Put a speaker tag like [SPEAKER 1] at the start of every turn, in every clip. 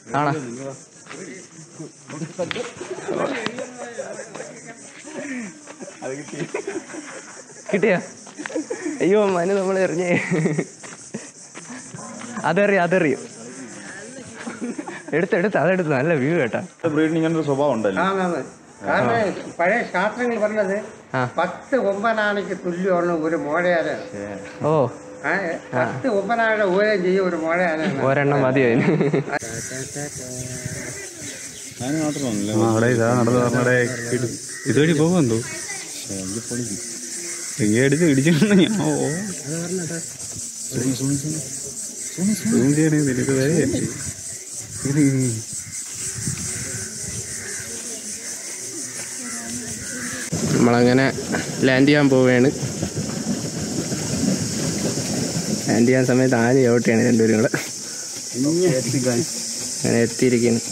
[SPEAKER 1] ആണോ കിട്ടിയ അയ്യോ മനു നമ്മൾ എറിഞ്ഞേ അതെറിയും അതെറിയും എടുത്ത് എടുത്ത് അതെടുത്ത് നല്ല വ്യൂ കേട്ടാ
[SPEAKER 2] ബ്രീഡിന് ഇങ്ങനെ ഒരു സ്വഭാവം ഉണ്ടല്ലോ
[SPEAKER 3] ആണാണ് കാരണം പഴയ ശാസ്ത്രങ്ങൾ പറഞ്ഞത്
[SPEAKER 1] ആ.
[SPEAKER 3] പത്ത് ഒമ്പനാനയ്ക്ക് തുല്യമാണ് ഒരു മോഴയാനാണ്
[SPEAKER 1] ഓ
[SPEAKER 3] ആ, പത്ത് ഒമ്പനാനയുടെ ഊരം ചെയ്യും ഒരു മോഴയാനാണ്
[SPEAKER 1] ഒരെണ്ണം മതി അതിന്
[SPEAKER 2] ഞാൻ മാത്രമല്ല
[SPEAKER 4] അവിടെ ഇതാ നടന്നു പറഞ്ഞടെ ഇതുവഴി പോകുമെന്തോ എങ്ങനെ അടിച്ച് ഇടിച്ചു ഞാൻ ഓ സൂം ചെയ്യണേ നിനക്ക് വരെ
[SPEAKER 1] നമ്മളങ്ങനെ ലാൻഡ് ചെയ്യാൻ പോവുകയാണ് ലാൻഡ് ചെയ്യാൻ സമയത്ത് ആന ചവിട്ടിയാണ് രണ്ടുപേരും കൂടെ അങ്ങനെ എത്തിയിരിക്കുന്നു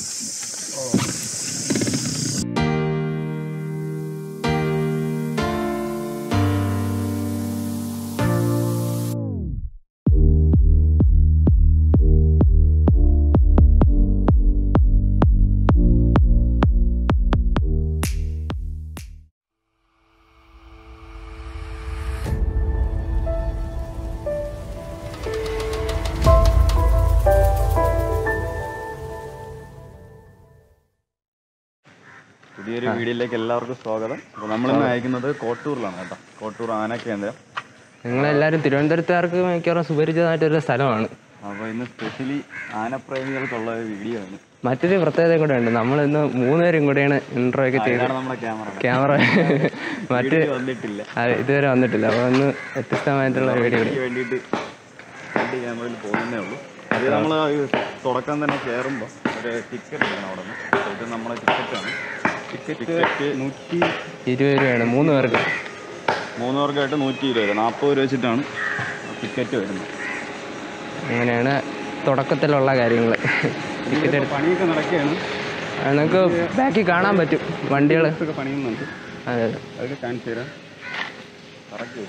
[SPEAKER 2] പുതിയൊരു വീഡിയോയിലേക്ക് എല്ലാവർക്കും സ്വാഗതം അപ്പോൾ നമ്മളിന്ന് അയക്കുന്നത് കോട്ടൂരിലാണ് കേട്ടോ കോട്ടൂർ ആന കേന്ദ്രം
[SPEAKER 1] നിങ്ങളെല്ലാവരും തിരുവനന്തപുരത്തുകാർക്ക് മിക്കവാറും സുപരിചിതമായിട്ടൊരു സ്ഥലമാണ്
[SPEAKER 2] അപ്പോൾ ഇന്ന് സ്പെഷ്യലി ആനപ്രേമികൾക്കുള്ള ഒരു വീഡിയോ ആണ്
[SPEAKER 1] മറ്റൊരു പ്രത്യേകത കൂടെ ഉണ്ട് നമ്മൾ ഇന്ന് മൂന്നുപേരും കൂടെയാണ് ഇൻട്രോ ഒക്കെ ചെയ്ത്
[SPEAKER 2] ഇതാണ് നമ്മുടെ ക്യാമറ
[SPEAKER 1] ക്യാമറ മറ്റ്
[SPEAKER 2] വീഡിയോ വന്നിട്ടില്ല
[SPEAKER 1] അതെ ഇതുവരെ വന്നിട്ടില്ല അപ്പോൾ ഒന്ന് വ്യത്യസ്തമായിട്ടുള്ള ഒരു വീഡിയോ
[SPEAKER 2] എനിക്ക് വേണ്ടിയിട്ട് രണ്ട് ക്യാമറയിൽ പോകുന്നേ ഉള്ളൂ അത് നമ്മൾ തുടക്കം തന്നെ കയറുമ്പോൾ ഒരു ടിക്കറ്റ് എടുക്കണം അവിടെ നിന്ന് അപ്പോൾ ഇത് നമ്മളെ ടിക്കറ്റാണ് ടിക്കറ്റ് നൂറ്റി
[SPEAKER 1] ഇരുപത് രൂപയാണ് മൂന്ന് പേർക്ക്
[SPEAKER 2] മൂന്ന് പേർക്കായിട്ട് നൂറ്റി ഇരുപത് നാൽപ്പത് രൂപ വെച്ചിട്ടാണ് ടിക്കറ്റ് വരുന്നത്
[SPEAKER 1] അങ്ങനെയാണ് തുടക്കത്തിലുള്ള കാര്യങ്ങൾ ടിക്കറ്റ്
[SPEAKER 2] ഇതിപ്പോ പണിയൊക്കെ നടക്കുകയാണ്
[SPEAKER 1] നിങ്ങൾക്ക് ബാക്കിൽ കാണാൻ പറ്റും വണ്ടികൾ
[SPEAKER 2] ഒക്കെ പണിയുന്നുണ്ട്
[SPEAKER 1] അതെ അതെ
[SPEAKER 2] അതൊക്കെ കാണിച്ചു തരാം കറക്റ്റ്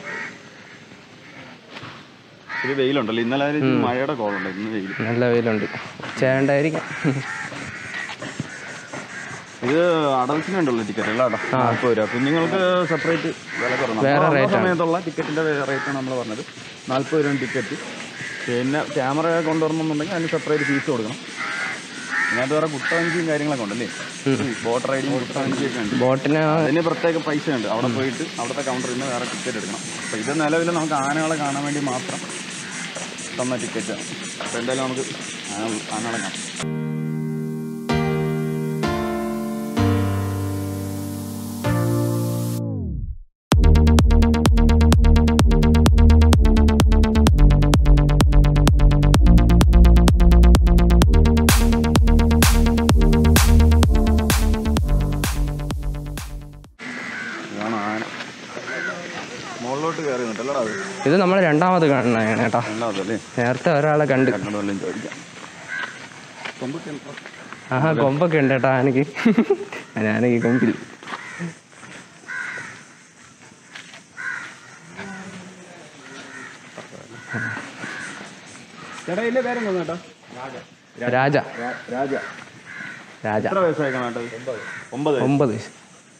[SPEAKER 2] ഇത് വെയിലുണ്ടല്ലോ ഇന്നലെ ഒരു മഴയുടെ കോളുണ്ട് ഇന്ന് വെയിൽ
[SPEAKER 1] നല്ല വെയിലുണ്ട് ഉച്ചയായോണ്ടായിരിക്കും
[SPEAKER 2] ഇത് അഡൽസിനുണ്ടല്ലോ ടിക്കറ്റ് അല്ല നാൽപ്പത് രൂപ കുഞ്ഞുങ്ങൾക്ക് സെപ്പറേറ്റ് വില കുറഞ്ഞു
[SPEAKER 1] വേറെ
[SPEAKER 2] നമ്മൾ
[SPEAKER 1] rate
[SPEAKER 2] വന്ന
[SPEAKER 1] ആണ്.
[SPEAKER 2] സമയത്തുള്ള ടിക്കറ്റിന്റെ റേറ്റാണ് നമ്മൾ പറഞ്ഞത് നാൽപ്പത് രൂപ ടിക്കറ്റ് പിന്നെ ക്യാമറ കൊണ്ടുവരണമെന്നുണ്ടെങ്കിൽ അതിന് സെപ്പറേറ്റ് ഫീസ് കൊടുക്കണം ഇതിനകത്ത് വേറെ കുട്ടവഞ്ചിയും കാര്യങ്ങളൊക്കെ ഉണ്ടല്ലേ ബോട്ട് റൈഡിങ് കുട്ടവഞ്ചിയൊക്കെ ഉണ്ട്
[SPEAKER 1] ബോട്ടിന്
[SPEAKER 2] അതിന് പ്രത്യേക പൈസ ഉണ്ട് അവിടെ പോയിട്ട് അവിടുത്തെ കൗണ്ടറിൽ നിന്ന് വേറെ ടിക്കറ്റ് എടുക്കണം അപ്പോൾ ഇത് നിലവിൽ നമുക്ക് ആനകളെ കാണാൻ വേണ്ടി മാത്രം തന്ന ടിക്കറ്റാണ് അപ്പോൾ എന്തായാലും നമുക്ക് ആന- ആനകളെ കാണാം ഇതാണ് ആന മുകളിലോട്ട് കയറി നിന്നിട്ടല്ലടാ അത്
[SPEAKER 1] ഇത് നമ്മൾ രണ്ടാമത് കാണുന്നതാണ് കേട്ടോ
[SPEAKER 2] രണ്ടാമതല്ലേ
[SPEAKER 1] നേരത്തെ ഒരാളെ കണ്ട്
[SPEAKER 2] കണ്ടത് വല്ലതും ചോദിക്കാം കൊമ്പൊക്കെ ഉണ്ടോ?
[SPEAKER 1] ആഹാ കൊമ്പൊക്കെ ഉണ്ട് കേട്ടോ ആനക്ക് ആനക്ക് കൊമ്പിൽ
[SPEAKER 2] ചേട്ടാ ഇതിന്റെ പേരെന്താ ചേട്ടാ
[SPEAKER 1] രാജ
[SPEAKER 2] രാജ
[SPEAKER 1] രാജ
[SPEAKER 2] എത്ര വയസ്സായിക്കണം കേട്ടോ ഒമ്പത്
[SPEAKER 1] ഒമ്പത് വയസ്സ്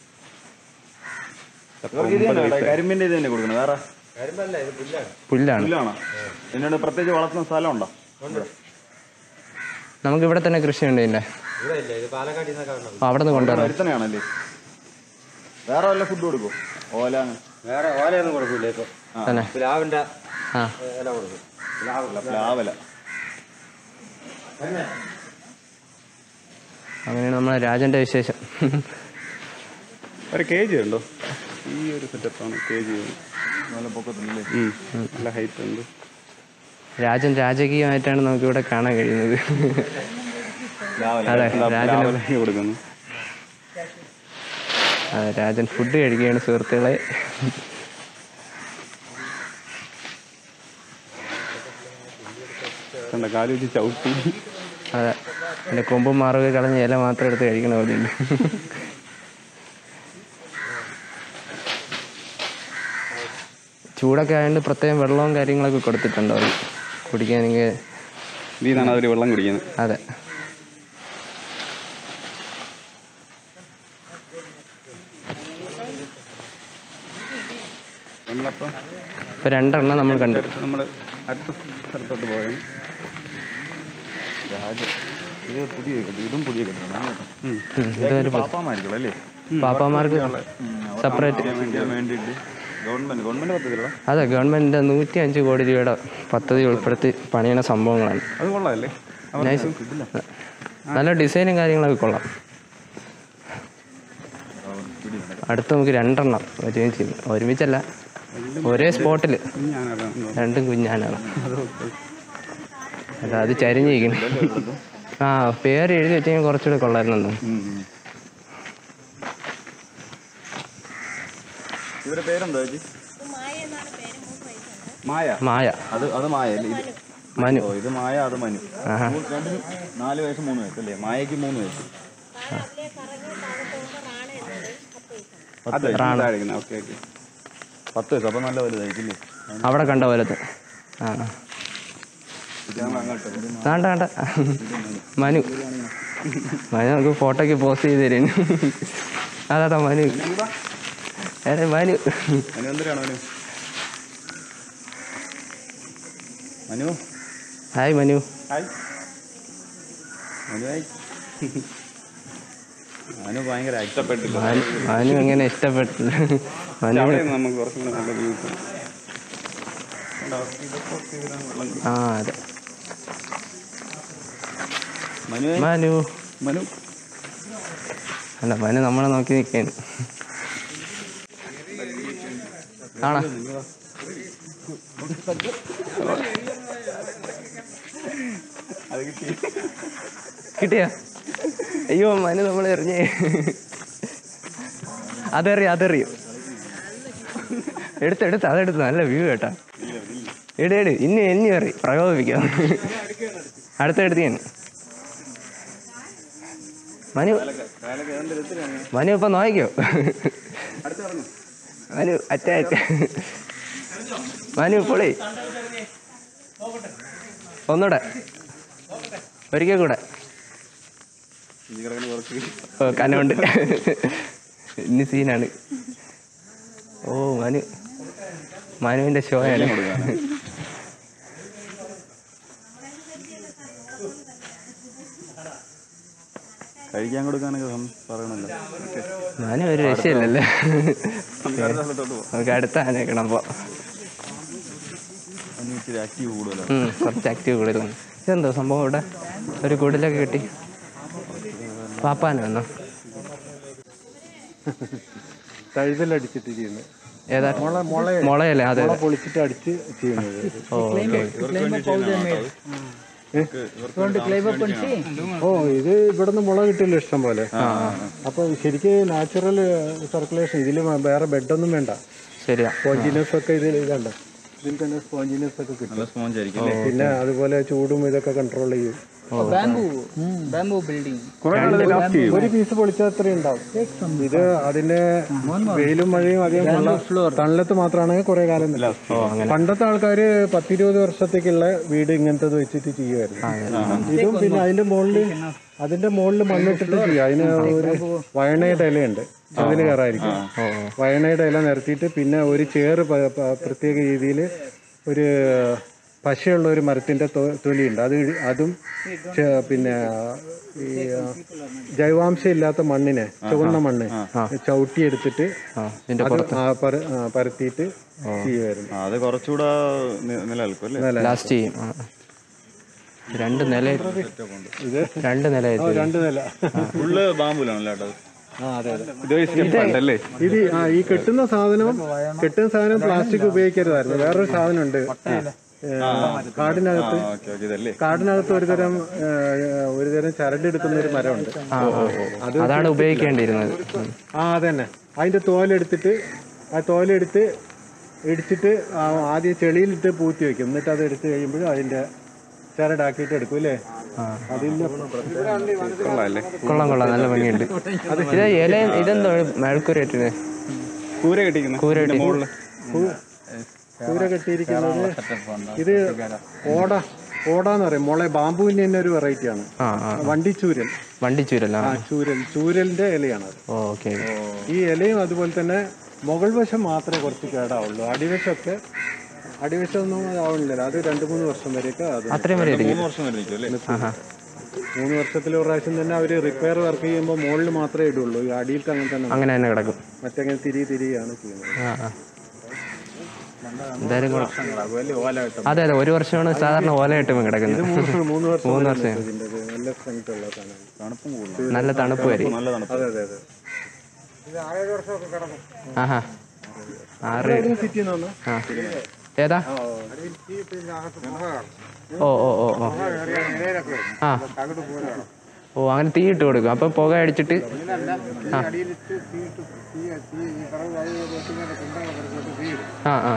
[SPEAKER 2] ഇവർക്ക് ഇത് തന്നെ കേട്ടോ, കരിമ്പിന്റെ ഇത് തന്നെ കൊടുക്കണം വേറെ
[SPEAKER 1] പുല്ലാണ്
[SPEAKER 2] പുല്ലാണോ എന്നോട് പ്രത്യേകിച്ച് വളർത്തുന്ന സ്ഥലമുണ്ടോ
[SPEAKER 1] നമുക്ക് ഇവിടെ തന്നെ കൃഷിയുണ്ട് ഇതിന്റെ അപ്പൊ അവിടെ നിന്ന് കൊണ്ടുവരാം
[SPEAKER 2] വരുത്തനെയാണല്ലേ വേറെ വല്ല ഫുഡ് കൊടുക്കും ഓല അങ്ങനെ.
[SPEAKER 3] വേറെ ഓലയൊന്നും കൊടുക്കൂല ഇപ്പൊ
[SPEAKER 1] തന്നെ
[SPEAKER 3] പ്ലാവിന്റെ
[SPEAKER 1] ആ
[SPEAKER 3] ഇല കൊടുക്കും
[SPEAKER 2] പ്ലാവല
[SPEAKER 1] അങ്ങനെയാണ് നമ്മളെ രാജന്റെ വിശേഷം
[SPEAKER 4] ഒരു കെ ജി ഉണ്ടോ ഈ ഒരു സെറ്റപ്പാണ് കെ ജി
[SPEAKER 2] നല്ല പൊക്കത്തില്ലേ
[SPEAKER 4] നല്ല ഹൈറ്റ് ഉണ്ട്
[SPEAKER 1] രാജൻ രാജകീയമായിട്ടാണ് നമുക്ക് ഇവിടെ കാണാൻ കഴിയുന്നത്
[SPEAKER 2] പ്ലാവല
[SPEAKER 1] അതെ രാജന്
[SPEAKER 4] പ്ലാവിലേക്ക് കൊടുക്കുന്നു
[SPEAKER 1] അതെ രാജൻ ഫുഡ് കഴിക്കുകയാണ് സുഹൃത്തുക്കളെ
[SPEAKER 4] കണ്ട കാല് വെച്ച് ചവിട്ടി
[SPEAKER 1] അതെ എൻ്റെ കൊമ്പും മാറുക കളഞ്ഞ ഇല മാത്രം എടുത്ത് കഴിക്കണ പോലെയുണ്ട് ചൂടൊക്കെ ആയതുകൊണ്ട് പ്രത്യേകം വെള്ളവും കാര്യങ്ങളൊക്കെ കൊടുത്തിട്ടുണ്ട് അവർ കുടിക്കാനെങ്കിൽ
[SPEAKER 4] ഇതിൽ നിന്നാണ് അവർ വെള്ളം കുടിക്കുന്നത്
[SPEAKER 1] അതെ
[SPEAKER 4] അപ്പം
[SPEAKER 1] ഇപ്പൊ രണ്ടെണ്ണം നമ്മൾ കണ്ടു
[SPEAKER 4] നമ്മൾ അടുത്ത സ്ഥലത്തോട്ട് പോയത്
[SPEAKER 2] രാജ ഇത് പുതിയ കെട്ടിടം. ഇതും പുതിയ കെട്ടിടമാണ് കേട്ടോ.
[SPEAKER 1] ഉം, ഇതൊരു
[SPEAKER 2] പാപ്പാമായിരിക്കും അല്ലേ
[SPEAKER 1] പാപ്പാമാർക്ക് സെപ്പറേറ്റ്
[SPEAKER 2] ചെയ്യാൻ വേണ്ടിയിട്ട് ഗവൺമെന്റ് ഗവൺമെന്റ് പദ്ധതികളാ
[SPEAKER 1] അതെ ഗവൺമെന്റിന്റെ നൂറ്റി അഞ്ച് കോടി രൂപയുടെ പദ്ധതി ഉൾപ്പെടുത്തി പണിയണ സംഭവങ്ങളാണ്
[SPEAKER 2] അത് കൊള്ളാമല്ലേ
[SPEAKER 1] നൈസ് നല്ല ഡിസൈനും കാര്യങ്ങളൊക്കെ കൊള്ളാം അടുത്ത് നമുക്ക് രണ്ടെണ്ണം ഒരുമിച്ച് ഒരുമിച്ചല്ല ഒരേ സ്പോട്ടിൽ
[SPEAKER 4] ഞാനതാണ്
[SPEAKER 1] രണ്ടും കുഞ്ഞാനാണ് അല്ല അത് ചരിഞ്ഞിരിക്കുന്നു ആ പേര് എഴുതി വെച്ചെങ്കിൽ കുറച്ചുകൂടെ കൊള്ളായിരുന്നു
[SPEAKER 2] ഇവരുടെ പേരെന്താ ചേച്ചി മായ
[SPEAKER 1] മായ
[SPEAKER 2] അത് അത് മായ അല്ലേ ഇത്
[SPEAKER 1] മനു
[SPEAKER 2] ഓ ഇത് മായ അത് മനു
[SPEAKER 1] ആഹാ
[SPEAKER 2] മൂ- രണ്ടിനും നാല് വയസ്സ് മൂന്ന് വയസ്സ് അല്ലേ മായക്ക് മൂന്ന് വയസ്സ്
[SPEAKER 4] അതെ താഴെ ഓക്കെ ഓക്കെ
[SPEAKER 2] പത്ത് വയസ്സ് അപ്പൊ നല്ല വലുതായിരിക്കില്ലേ
[SPEAKER 1] അവിടെ കണ്ട പോലത്തെ ആ വേണ്ട വേണ്ട മനു മനു നമുക്ക് ഫോട്ടോയ്ക്ക് പോസ്റ്റ് ചെയ്ത് തരും അതാ മനു ഏറെ മനു
[SPEAKER 2] മനു എന്തിനാണ് Manu Manu
[SPEAKER 1] hi Manu
[SPEAKER 2] hi Manu hi Manu ഭയങ്കര ഇഷ്ടപ്പെട്ടില്ല
[SPEAKER 1] മനു മനു എങ്ങനെ ഇഷ്ടപ്പെട്ടില്ല മനു
[SPEAKER 4] അവിടെ നമുക്ക് കുറച്ചും കൂടെ നല്ല വ്യൂ കിട്ടും
[SPEAKER 1] ആ അതെ
[SPEAKER 2] മനു
[SPEAKER 1] മനു
[SPEAKER 2] മനു
[SPEAKER 1] അല്ല മനു നമ്മളെ നോക്കി നിൽക്കാണ് ആണോ കിട്ടിയ അയ്യോ മനു നമ്മൾ എറിഞ്ഞേ അതെറിയും അതെറിയും എടുത്ത് എടുത്ത് അതെടുത്ത് നല്ല വ്യൂ കേട്ടാ എട് എട് ഇനി ഇനി എറി പ്രകോപിപ്പിക്കാം അടുത്തെടുത്ത് ഞാൻ മനു മനു ഇപ്പൊ നോക്കിക്കോ മനു അറ്റാക്ക് മനു പൊളി ഒന്നൂടെ ഒരിക്കൽ കൂടെ ഓ കനമുണ്ട് ഇനി സീനാണ് ഓ മനു മനുവിന്റെ ഷോ ആണ്
[SPEAKER 2] കഴിക്കാൻ കൊടുക്കാനൊക്കെ സം- പറയണല്ലോ
[SPEAKER 1] മനു ഒരു രക്ഷയില്ലല്ലേ
[SPEAKER 2] അടുത്ത സ്ഥലത്തോട്ട് പോവാം
[SPEAKER 1] നമുക്ക് അടുത്ത ആനേക്കണം അപ്പൊ
[SPEAKER 2] മനു ഇച്ചിരി ആക്റ്റീവ് കൂടുതലാണ്
[SPEAKER 1] ഉം, കുറച്ച് ആക്റ്റീവ് കൂടുതലാണ് ഇതെന്തോ സംഭവം ഇവിടെ ഒരു കുടിലൊക്കെ കിട്ടി പാപ്പാന വന്നോ
[SPEAKER 3] തഴുതലടിച്ചിട്ടിരിക്കുന്നത്
[SPEAKER 1] ഏതാ
[SPEAKER 3] മുള മുള
[SPEAKER 1] മുളയല്ലേ അതെ
[SPEAKER 3] മുള
[SPEAKER 1] അതെ
[SPEAKER 3] പൊളിച്ചിട്ട് അടിച്ച് ചെയ്യുന്നത്
[SPEAKER 1] ഓ ഓക്കെ
[SPEAKER 3] ഓ ഇത് ഇവിടുന്ന് മുള കിട്ടില്ല ഇഷ്ടം പോലെ അപ്പൊ ശരിക്ക് നാച്ചുറൽ സർക്കുലേഷൻ ഇതിൽ വേറെ ബെഡൊന്നും വേണ്ട
[SPEAKER 1] ശരിയാ
[SPEAKER 3] സ്പോഞ്ചിനസ് ഒക്കെ ഇതിൽ ഇതുണ്ട് ഇതിൽ തന്നെ സ്പോഞ്ചിനസ് ഒക്കെ കിട്ടും
[SPEAKER 2] നല്ല സ്പോഞ്ച് ആയിരിക്കും അല്ലേ
[SPEAKER 3] പിന്നെ അതുപോലെ ചൂടും ഇതൊക്കെ കൺട്രോൾ ചെയ്യും
[SPEAKER 5] ബാംബു ബാംബു ബിൽഡിംഗ്
[SPEAKER 3] ഒരു പീസ് പൊളിച്ചാൽ അത്രയും ഉണ്ടാവും ഇത് അതിന്റെ വെയിലും മഴയും അധികം കൊള്ള- തണലത്ത് മാത്രമാണെങ്കിൽ കുറെ കാലം നിൽക്കും പണ്ടത്തെ ആൾക്കാര് പത്തിരുപത് വർഷത്തേക്കുള്ള വീട് ഇങ്ങനത്തത് വെച്ചിട്ട് ചെയ്യുമായിരുന്നു ഇതും പിന്നെ അതിന്റെ മുകളിൽ അതിന്റെ മുകളിൽ മണ്ണിട്ടിട്ട് ചെയ്യും അതിന് ഒരു വയണയുടെ ഇലയുണ്ട് അതിന് കയറായിരിക്കും വയണയുടെ ഇല നിരത്തിയിട്ട് പിന്നെ ഒരു ചേറ് പ- പ- പ്രത്യേക രീതിയിൽ ഒരു പശയുള്ള ഒരു മരത്തിന്റെ തൊ- തൊലിയുണ്ട് അത് ഇഴി- അതും ചെ- പിന്നെ ഈ ആ, ജൈവാംശം ഇല്ലാത്ത മണ്ണിനെ ചുവന്ന മണ്ണ് ചവിട്ടി എടുത്തിട്ട്
[SPEAKER 1] ആ ഇതിന്റെ
[SPEAKER 3] അത് ആ പര- ആ, പരത്തിയിട്ട് ചെയ്യുമായിരുന്നു
[SPEAKER 2] ആ, അത് കുറച്ചുകൂടെ നി- നിലനിൽക്കും അല്ലേ
[SPEAKER 1] ലാസ്റ്റ് ചെയ്യും ആ. രണ്ട് നില രണ്ട് നില
[SPEAKER 3] രണ്ട് നില
[SPEAKER 2] ഫുള്ള് ബാമ്പൂലാണല്ലോ കേട്ടോ
[SPEAKER 3] ആ അതെ അതെ
[SPEAKER 4] ഇത് സ്റ്റെപ്പ് അല്ലേ
[SPEAKER 3] ഇത് ആ ഈ കെട്ടുന്ന സാധനം കെട്ടുന്ന സാധനം പ്ലാസ്റ്റിക് ഉപയോഗിക്കരുതായിരുന്നു വേറൊരു സാധനം ഉണ്ട് കാടിനകത്ത്
[SPEAKER 2] ഓക്കെ ഓക്കെ ഇതല്ലേ
[SPEAKER 3] കാടിനകത്ത് ഒരു തരം ഏ, ഒരു തരം ചരടെടുക്കുന്ന ഒരു മരമുണ്ട്
[SPEAKER 1] ആ ആ. അതാണ് ഉപയോഗിക്കേണ്ടിയിരുന്നത് ഉം.
[SPEAKER 3] ആ അതന്നെ അതിന്റെ തോലെടുത്തിട്ട് ആ തോലെടുത്ത് ഇടിച്ചിട്ട് ആ ആദ്യം ചെളിയിലിട്ട് പൂത്തി വെക്കും എന്നിട്ട് അത് എടുത്ത് കഴിയുമ്പോൾ അതിന്റെ ചരടാക്കിയിട്ട് എടുക്കും അല്ലേ അതിന്റെ
[SPEAKER 4] കൊള്ളാല്ലേ
[SPEAKER 1] കൊള്ളാം കൊള്ളാം നല്ല ഭംഗിയുണ്ട് ഇത് ഇല ഇതെന്തോ മേൽക്കൂരയിട്ടിന്
[SPEAKER 4] കൂര കെട്ടിക്കുന്നത്
[SPEAKER 1] കൂര കെട്ടി
[SPEAKER 3] കൂര കെട്ടിയിരിക്കുന്നത് ഇത് ഓട ഓടാന്ന് പറയും മുള ബാമ്പുവിന്റെ തന്നെ ഒരു വെറൈറ്റിയാണ്
[SPEAKER 1] ആ ആ
[SPEAKER 3] വണ്ടിച്ചൂരൽ
[SPEAKER 1] വണ്ടി ചൂരല്ല
[SPEAKER 3] ആ ചൂരൽ ചൂരലിന്റെ ഇലയാണ് അത്
[SPEAKER 1] ഓ ഓക്കെ
[SPEAKER 3] ഈ ഇലയും അതുപോലെ തന്നെ മുകൾ വശം മാത്രമേ കുറച്ച് കേടാവുള്ളൂ അടിവശമൊക്കെ അടിവശമൊന്നും ആവുന്നില്ല അത് രണ്ട് മൂന്ന് വർഷം വരെയൊക്കെ അത്
[SPEAKER 1] അത്രയും വരെ ഇരിക്കും
[SPEAKER 2] മൂന്ന് വർഷം വരെ നിൽക്കും അല്ലേ
[SPEAKER 1] ആഹാ
[SPEAKER 3] മൂന്ന് വർഷത്തിൽ ഒരു പ്രാവശ്യം തന്നെ അവർ റിപ്പയർ വർക്ക് ചെയ്യുമ്പോൾ മുകളിൽ മാത്രമേ ഇടുള്ളൂ ഈ അടിയിലത്തെ അങ്ങനെ തന്നെ
[SPEAKER 1] അങ്ങനെ തന്നെ കിടക്കും
[SPEAKER 3] മറ്റങ്ങനെ തിരി തിരിയാണ് ചെയ്യുന്നത്
[SPEAKER 1] ആ ആ എന്തായാലും കൊള്ളാം.
[SPEAKER 3] വലിയ ഓലായിട്ട്
[SPEAKER 1] അതെ അതെ ഒരു വർഷമാണ് സാധാരണ ഓല കിട്ടുമ്പോൾ കിടക്കുന്നത്
[SPEAKER 3] മൂന്ന് മൂന്ന് വർഷം
[SPEAKER 1] മൂന്ന്
[SPEAKER 3] വരെ
[SPEAKER 1] വർഷം.
[SPEAKER 3] നിൽക്കും ഇതിൻ്റെ ഇത്. നല്ല സ്ട്രെങ്ത് ഉള്ള സാധനമാണ്
[SPEAKER 2] തണുപ്പും കൂടുതൽ
[SPEAKER 1] നല്ല തണുപ്പ് വരും
[SPEAKER 2] നല്ല തണുപ്പ്
[SPEAKER 3] അതെ അതെ അതെ
[SPEAKER 1] ആഹാ ആറ്
[SPEAKER 3] സിറ്റിയിൽ നിന്ന്
[SPEAKER 1] ആ ഏതാ ഓ ഓ ഓ ഓ ആ ഓ അങ്ങനെ തീ ഇട്ട് കൊടുക്കും അപ്പൊ പുക അടിച്ചിട്ട് ആ ആ ആ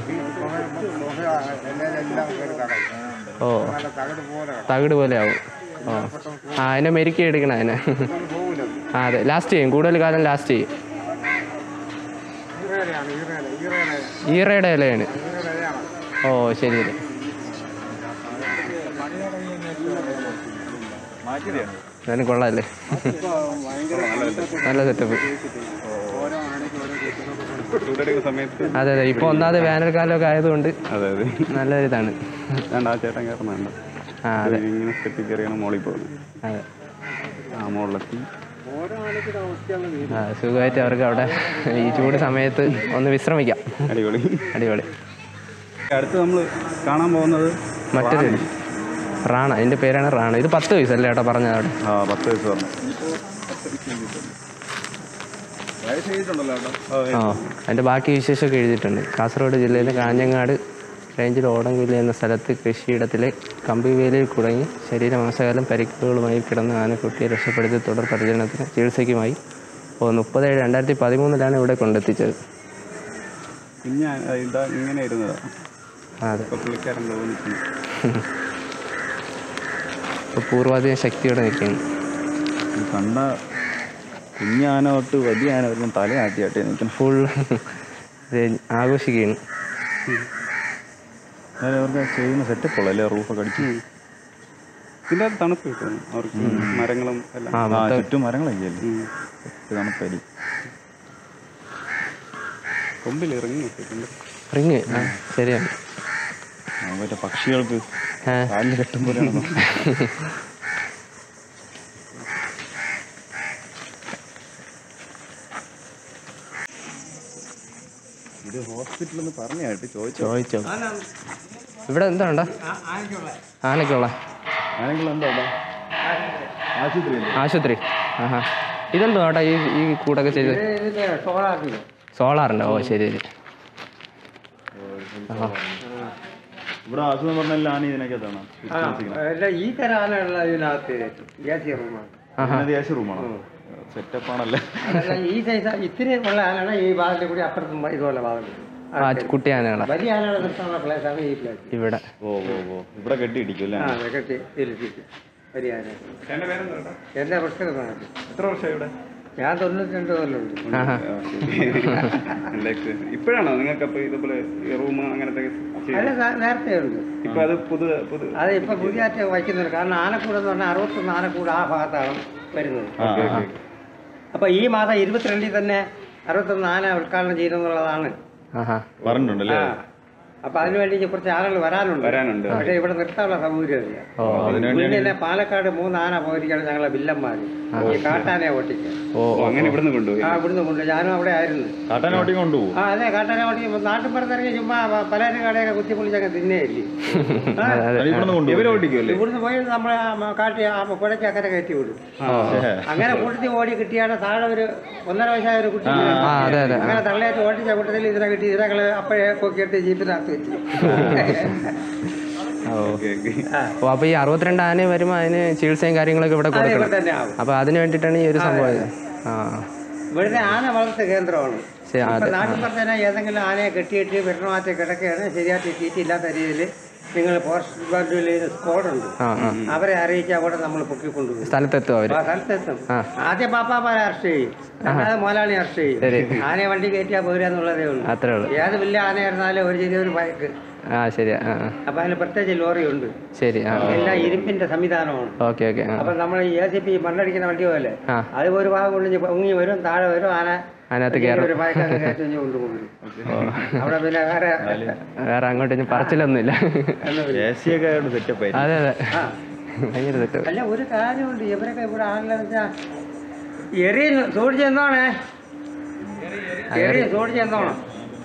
[SPEAKER 1] ഓ തകിട് പോലെ ആവും ഓ ആ അതിനെ മെരുക്കി എടുക്കണം അതിനെ ആ അതെ ലാസ്റ്റ് ചെയ്യും കൂടുതൽ കാലം ലാസ്റ്റ് ചെയ്യും ഈറയുടെ ഇലയാണ് ഓ ശരി ശരി
[SPEAKER 2] മാറ്റിയതാണ്
[SPEAKER 1] എന്നാലും കൊള്ളാല്ലേ നല്ല സെറ്റപ്പ്
[SPEAKER 4] ചൂടെടുക്കുന്ന സമയത്ത്
[SPEAKER 1] അതെ അതെ ഇപ്പോൾ ഒന്നാമത് വേനൽക്കാലമൊക്കെ ആയതുകൊണ്ട്
[SPEAKER 4] അതെ അതെ
[SPEAKER 1] നല്ലൊരു ഇതാണ്
[SPEAKER 4] വേണ്ട ആ ചേട്ടൻ കയറുന്നുണ്ട്
[SPEAKER 1] ആ അതെ
[SPEAKER 4] ഇങ്ങനെ സ്റ്റെപ്പിൽ കയറിയാണ് മോളിൽ പോകുന്നത്
[SPEAKER 1] അതെ
[SPEAKER 4] ആ മുകളിലെത്തി
[SPEAKER 1] ആ സുഖമായിട്ട് അവർക്ക് അവിടെ ഈ ചൂട് സമയത്ത് ഒന്ന് വിശ്രമിക്കാം
[SPEAKER 4] അടിപൊളി
[SPEAKER 1] അടിപൊളി
[SPEAKER 4] അടുത്ത് നമ്മൾ കാണാൻ പോകുന്നത്
[SPEAKER 1] മറ്റൊരു റാണ ഇതിൻ്റെ പേരാണ് റാണ ഇത് പത്ത് വയസ്സല്ലേ ഏട്ടാ പറഞ്ഞത് അവിടെ
[SPEAKER 2] ആ പത്ത് വയസ്സ് പറഞ്ഞു വയസ്സ് ചെയ്തിട്ടുണ്ടല്ലോ കേട്ടോ
[SPEAKER 1] ആ അതിൻ്റെ ബാക്കി വിശേഷമൊക്കെ എഴുതിയിട്ടുണ്ട് കാസർഗോഡ് ജില്ലയിലെ കാഞ്ഞങ്ങാട് റേഞ്ചിൽ ഓടംകുല്ലി എന്ന സ്ഥലത്ത് കൃഷിയിടത്തിലെ കമ്പിവേലിയിൽ കുടങ്ങി ശരീരമാസകാലം പരിക്കുകളുമായി കിടന്ന ആനക്കുട്ടിയെ രക്ഷപ്പെടുത്തി തുടർ പരിചരണത്തിന് ചികിത്സയ്ക്കുമായി ഓ മുപ്പത്തേഴ് രണ്ടായിരത്തി പതിമൂന്നിലാണ് ഇവിടെ കൊണ്ടെത്തിച്ചത്
[SPEAKER 4] പിന്നെ ഇതാ ഇങ്ങനെ ഇരുന്നതാ
[SPEAKER 1] ആ, അതെ
[SPEAKER 4] ഇപ്പൊ പുള്ളിക്കാരൻ തോന്നിക്കുന്നു
[SPEAKER 1] ഇപ്പോൾ പൂർവാധികം ശക്തിയോടെ നിൽക്കുന്നു
[SPEAKER 2] ഈ കണ്ട കുഞ്ഞാന തൊട്ട് വലിയ ആന വരുമ്പോൾ തല ആട്ടി ആട്ടി നിൽക്കണം
[SPEAKER 1] ഫുൾ ആഘോഷിക്കുകയാണ്
[SPEAKER 2] അതായത് അവർക്ക് ചെയ്യുന്ന സെറ്റപ്പ് ഉള്ളു അല്ലേ റൂഫൊക്കെ അടിച്ച്
[SPEAKER 4] ഇതിൻ്റെ അത് തണുപ്പ് കിട്ടുന്നു അവർക്ക് മരങ്ങളും എല്ലാം
[SPEAKER 1] ആ
[SPEAKER 2] ആ
[SPEAKER 1] മൊത്തം
[SPEAKER 2] ചുറ്റും മരങ്ങളൊക്കെ അല്ലേ
[SPEAKER 4] ഉം.
[SPEAKER 2] തണുപ്പരി
[SPEAKER 4] കൊമ്പിൽ ഇറങ്ങി നോക്കിയിട്ടുണ്ട്
[SPEAKER 1] റിങ് ആ ശരിയാണ്
[SPEAKER 2] മറ്റേ പക്ഷികൾക്ക്
[SPEAKER 1] ആ
[SPEAKER 2] കാലിൽ കെട്ടുമ്പോഴാണ് ഇത് ഹോസ്പിറ്റലിൽ നിന്ന് പറഞ്ഞായിട്ട് ചോദിച്ചോ
[SPEAKER 1] ചോദിച്ചോ ഇവിടെ എന്താ ഉണ്ടോ ആനക്കുള്ള
[SPEAKER 2] ആണെങ്കിൽ എന്താ അവിടെ ആശുപത്രി
[SPEAKER 1] ആശുപത്രി ആഹാ ഇതെന്തോ ഏട്ടാ ഈ ഈ കൂടൊക്കെ ചെയ്ത് സോളാറിൻ്റെ ഓ ശരി ശരി ആ
[SPEAKER 2] ഇവിടെ ആശുപത്രി പറഞ്ഞാൽ ആന ഇതിനകത്താണ്
[SPEAKER 6] അല്ല ഈ തരം ആനയുള്ള ഇതിനകത്ത് ഗ്യാസ് റൂമാണ്
[SPEAKER 2] ദേശ റൂമാണോ സെറ്റപ്പ് ആണല്ലേ
[SPEAKER 6] അതല്ല ഈ സൈസ് ഇത്തിരി ഉള്ള ആനയാണ് ഈ ഭാഗത്തിൽ കൂടി അപ്പുറത്തും ഇതുപോലെ ഭാഗം
[SPEAKER 1] ആ കുട്ടി ആനകളാ
[SPEAKER 6] വലിയ ആനകളെ നിർത്താനുള്ള പ്ലേസാണ് ഈ പ്ലേസ്
[SPEAKER 1] ഇവിടെ
[SPEAKER 2] ഓ ഓ ഓ ഇവിടെ കെട്ടിയിടിക്കും അല്ലേ
[SPEAKER 6] ആ അതെ കെട്ടി ഇരുത്തിട്ട് വലിയ ആന
[SPEAKER 4] എൻ്റെ പേരെന്താ കേട്ടോ
[SPEAKER 6] എൻ്റെ പുസ്തകം കാണാം
[SPEAKER 4] എത്ര വർഷമായി ഇവിടെ
[SPEAKER 6] ഞാൻ തൊണ്ണൂറ്റി രണ്ട് കൊല്ലമുണ്ട്
[SPEAKER 1] ആഹാ
[SPEAKER 4] നല്ല എക്സ്പീരിയൻസ് ഇപ്പോഴാണോ നിങ്ങൾക്ക് അപ്പോൾ ഇതുപോലെ റൂം അങ്ങനത്തെ ചെയ്തത്?
[SPEAKER 6] അല്ല നേ- നേരത്തെ ഉണ്ട്
[SPEAKER 4] ഇപ്പൊ അത് പുതു പുതു
[SPEAKER 6] അത് ഇപ്പൊ പുതിയതായിട്ട് വയ്ക്കുന്നുണ്ട് കാരണം ആനക്കൂട് എന്ന് പറഞ്ഞാൽ അറുപത്തൊന്ന് ആനക്കൂട് ആ ഭാഗത്താണ് വരുന്നത്
[SPEAKER 2] ആ ആ, ആ.
[SPEAKER 6] അപ്പൊ ഈ മാസം ഇരുപത്തിരണ്ടിൽ തന്നെ അറുപത്തൊന്ന് ആന ഉദ്ഘാടനം ചെയ്യുന്നുള്ളതാണ്
[SPEAKER 1] ആഹാ
[SPEAKER 2] പറഞ്ഞിട്ടുണ്ടല്ലേ
[SPEAKER 6] ആ. അപ്പൊ അതിനുവേണ്ടി ഇനി കുറച്ച് ആളുകൾ വരാനുണ്ട്
[SPEAKER 4] വരാനുണ്ട്
[SPEAKER 6] പക്ഷെ ഇവിടെ നിർത്താനുള്ള സൗകര്യമില്ല
[SPEAKER 1] ഓ
[SPEAKER 6] മുന്നേ തന്നെ പാലക്കാട് മൂന്ന് ആന പോയിരിക്കാണ് ഞങ്ങളെ വില്ലന്മാര് ഈ കാട്ടാനയെ ഓട്ടിക്കാൻ
[SPEAKER 1] ഓ
[SPEAKER 4] ഓ അങ്ങനെ ഇവിടുന്ന് കൊണ്ടുപോയി
[SPEAKER 6] ആ ഇവിടുന്ന് കൊണ്ട് ഞാനും അവിടെ ആയിരുന്നു
[SPEAKER 2] കാട്ടാനോട്ടി കൊണ്ടുപോകും
[SPEAKER 6] ആ അതെ കാട്ടാനെ ഓട്ടി നാട്ടിൻ പുറത്തിറങ്ങി ചുമ്മാ പ- പലരും കടയൊക്കെ കുത്തി പൊളിച്ചൊക്കെ തിന്നേയില്ലേ ആ,
[SPEAKER 2] ഇവിടുന്ന് കൊണ്ടുപോകും
[SPEAKER 4] ഇവര് ഓടിക്കുമല്ലേ
[SPEAKER 6] ഇവിടുന്ന് പോയി നമ്മളെ ആ മ- കാട്ടി ആ പുഴയ്ക്ക് അക്കരെ കയറ്റി വിടും അങ്ങനെ കൂട്ടത്തിൽ ഓടി കിട്ടിയാണ് താഴെ ഒരു ഒന്നര വയസ്സായ ഒരു കുട്ടി
[SPEAKER 1] ആ അതെ അതെ
[SPEAKER 6] അങ്ങനെ തള്ളയായിട്ട് ഓടിച്ച കൂട്ടത്തിൽ ഇതിനെ കിട്ടി ഇതിനകള് അപ്പോഴേ പൊക്കിയെടുത്ത് ജീപ്പിനകത്ത് വെച്ചു
[SPEAKER 1] ഓ
[SPEAKER 4] ഓക്കെ ഓക്കെ
[SPEAKER 1] ഓ അപ്പോൾ ഈ അറുപത്തിരണ്ട് ആന വരുമ്പോൾ അതിന് ചികിത്സയും കാര്യങ്ങളൊക്കെ ഇവിടെ
[SPEAKER 6] അത് ഇവിടെ
[SPEAKER 1] കൊടുക്കണം
[SPEAKER 6] തന്നെ ആവും
[SPEAKER 1] അപ്പോൾ അതിന് വേണ്ടിയിട്ടാണ് ഈ ഒരു സംഭവം ഇത്. ആ
[SPEAKER 6] ഇവിടുത്തെ ആന വളർത്ത കേന്ദ്രമാണ്
[SPEAKER 1] ശരി,
[SPEAKER 6] ഇപ്പൊ
[SPEAKER 1] അതെ
[SPEAKER 6] നാട്ടിൻ പുറത്തേനെ ഏതെങ്കിലും ആനയെ കെട്ടിയിട്ട് വെട്ടമാറ്റി കിടക്കുകയാണ് ശരിയായിട്ട് തീറ്റില്ലാത്ത രീതിയിൽ നിങ്ങൾ ഫോറസ്റ്റ് ഡിപ്പാർട്ട്മെന്റിൽ സ്ക്വാഡുണ്ട്
[SPEAKER 1] ആ ആ
[SPEAKER 6] അവരെ അറിയിച്ചാൽ അവിടെ നമ്മൾ പൊക്കിക്കൊണ്ടുപോകും
[SPEAKER 1] സ്ഥലത്തെത്തും അവർ
[SPEAKER 6] ആ സ്ഥലത്തെത്തും
[SPEAKER 1] ആ.
[SPEAKER 6] ആദ്യം പാപ്പാമാരെ അറസ്റ്റ് ചെയ്യും രണ്ടാമത് മോലാളി അറസ്റ്റ്
[SPEAKER 1] ശരി.
[SPEAKER 6] ചെയ്യും ആനയെ വണ്ടി കയറ്റിയാൽ പോരാന്നുള്ളതേ ഉള്ളൂ
[SPEAKER 1] അത്രേ ഉള്ളൂ
[SPEAKER 6] ഏത് വലിയ ആനയായിരുന്നാലും ഒരു ചെറിയൊരു ബൈക്ക്
[SPEAKER 1] ആ ശരിയാ ആ ആ.
[SPEAKER 6] അപ്പൊ അതിന് പ്രത്യേകിച്ച് ലോറിയുണ്ട്
[SPEAKER 1] ശരി ആ
[SPEAKER 6] എല്ലാം ഇരുമ്പിന്റെ സംവിധാനമാണ്
[SPEAKER 1] ഓക്കെ ഓക്കെ ആ
[SPEAKER 6] അപ്പൊ നമ്മൾ ഈ എ സി പി മണ്ണടിക്കുന്ന വണ്ടി പോലെ
[SPEAKER 1] ആ.
[SPEAKER 6] അത് ഒരു ഭാഗം കൊണ്ട് പൊങ്ങി വരും താഴെ വരും ആന
[SPEAKER 1] അതിനകത്ത്
[SPEAKER 6] വലിയ
[SPEAKER 1] കയറും
[SPEAKER 6] ഒരു പായക്കാരൻ കയറ്റി കൊണ്ടുപോകും അവിടെ പിന്നെ വേറെ
[SPEAKER 1] വേറെ അങ്ങോട്ട് ഇനി പറച്ചിലൊന്നുമില്ല
[SPEAKER 2] എ സി ഒക്കെ ആയിട്ട് സെറ്റപ്പ് ആയി
[SPEAKER 1] അതെ അതെ
[SPEAKER 6] ആ.
[SPEAKER 1] ഭയങ്കര തെറ്റ്
[SPEAKER 6] അല്ല ഒരു കാര്യമുണ്ട് ഇവരൊക്കെ ഇവിടെ ആണെന്ന് വെച്ചാൽ എറി സൂക്ഷിച്ച് എന്തോണേ എറി സൂക്ഷിച്ച് എന്തോണം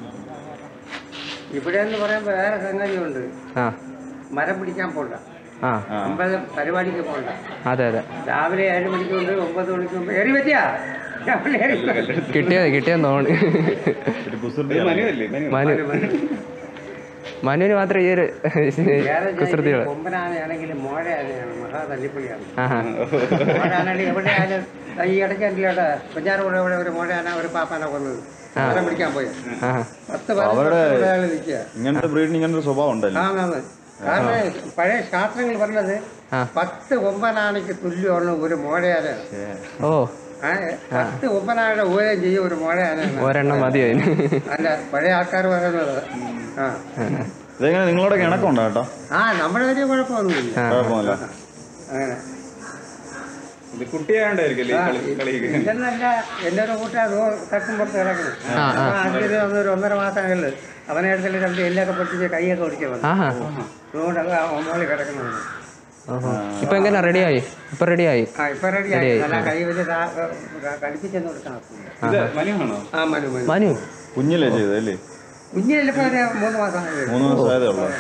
[SPEAKER 6] ഇവിടെ എന്ന് പറയുമ്പോൾ വേറെ സംഗതിയുണ്ട്
[SPEAKER 1] ആ
[SPEAKER 6] മരം പിടിക്കാൻ പോണ്ട
[SPEAKER 1] ആ
[SPEAKER 6] അമ്പലം പരിപാടിക്ക് പോണ്ട
[SPEAKER 1] അതെ അതെ
[SPEAKER 6] രാവിലെ ഏഴ് മണിക്കുണ്ട് ഒമ്പത് മണിക്കുണ്ട് എറി പറ്റിയാ രാവിലെ എറി
[SPEAKER 1] കിട്ടിയത് കിട്ടിയെന്ന് തോന്നി
[SPEAKER 2] ഒരു കുസൃതി
[SPEAKER 4] മനുവല്ലേ മനു
[SPEAKER 1] മനു മനുവിന് മാത്രം ഈ ഒരു
[SPEAKER 6] വേറെ
[SPEAKER 1] കുസൃതികൾ
[SPEAKER 6] കൊമ്പനാനയാണെങ്കിലും മോഴയാനയാണ് മഹാ തല്ലിപ്പൊളിയാണ്
[SPEAKER 1] ആഹാ
[SPEAKER 6] മോഴാണെങ്കിൽ എവിടെയായാലും ഈ ഇടയ്ക്കണ്ടിലോട്ട് കുഞ്ഞാറുപുഴ ഇവിടെ ഒരു മോഴയാന ഒരു പാപ്പാനെ കൊന്നത് മരം പിടിക്കാൻ പോയി
[SPEAKER 1] ആഹാ
[SPEAKER 6] പത്ത് പതിനഞ്ച് അയാൾ നിൽക്കുക
[SPEAKER 2] ഇങ്ങനത്തെ ബ്രീഡിന് ഇങ്ങനത്തെ ഒരു സ്വഭാവം ഉണ്ടല്ലോ
[SPEAKER 6] ആണാണ് കാരണം പഴയ ശാസ്ത്രങ്ങൾ പറഞ്ഞത്
[SPEAKER 1] ആ.
[SPEAKER 6] പത്ത് ഒമ്പനാനയ്ക്ക് തുല്യമാണ് ഒരു മോഴയാന
[SPEAKER 1] ഓ
[SPEAKER 6] ആ, പത്ത് ഒമ്പനാനയുടെ ഊരം ചെയ്യും ഒരു മോഴയാനാണ്
[SPEAKER 1] ഒരെണ്ണം മതി അതിന്
[SPEAKER 6] അല്ല പഴയ ആൾക്കാർ പറയുന്നത് ആ
[SPEAKER 2] ഇതെങ്ങനെ നിങ്ങളോട് ഇണക്കമുണ്ടോ കേട്ടോ
[SPEAKER 6] ആ നമ്മുടെ വലിയ കുഴപ്പമൊന്നുമില്ല
[SPEAKER 2] കുഴപ്പമില്ല
[SPEAKER 6] അങ്ങനെ
[SPEAKER 4] ഇത് കുട്ടിയായോണ്ടായിരിക്കല്ലേ ഈ കളി കളിക്ക്
[SPEAKER 6] ഇതെന്നല്ല എൻ്റെ ഒരു കൂട്ടുകാർ തട്ടും പുറത്ത് കിടക്കണം അപ്പൊ അതിൽ ഒരു ഒന്നര മാസങ്ങളിൽ അവനെ അടുത്തുള്ള രണ്ട് എല്ലൊക്കെ പൊട്ടിച്ച് കൈയൊക്കെ ഒടിച്ചു വന്നു
[SPEAKER 1] ആഹാ
[SPEAKER 6] അതുകൊണ്ട് അത് മോളിൽ കിടക്കുന്നുണ്ട്
[SPEAKER 1] ഓഹോ ഇപ്പൊ എങ്ങനെ റെഡിയായി ഇപ്പൊ റെഡിയായി
[SPEAKER 6] ആ ഇപ്പൊ റെഡിയായി നല്ല കൈ വലിയ കളിപ്പിച്ചെന്ന് കൊടുക്കണം
[SPEAKER 4] ഇത് മനുവാണോ
[SPEAKER 6] ആ മനു മനു
[SPEAKER 1] മനു
[SPEAKER 2] കുഞ്ഞിലേ ചെയ്തല്ലേ
[SPEAKER 6] കുഞ്ഞിലിപ്പോ ഒരു മൂന്ന് മാസം ആയതേ ഉള്ളൂ.
[SPEAKER 2] മൂന്ന് ദിവസമായതേ ഉള്ളൂ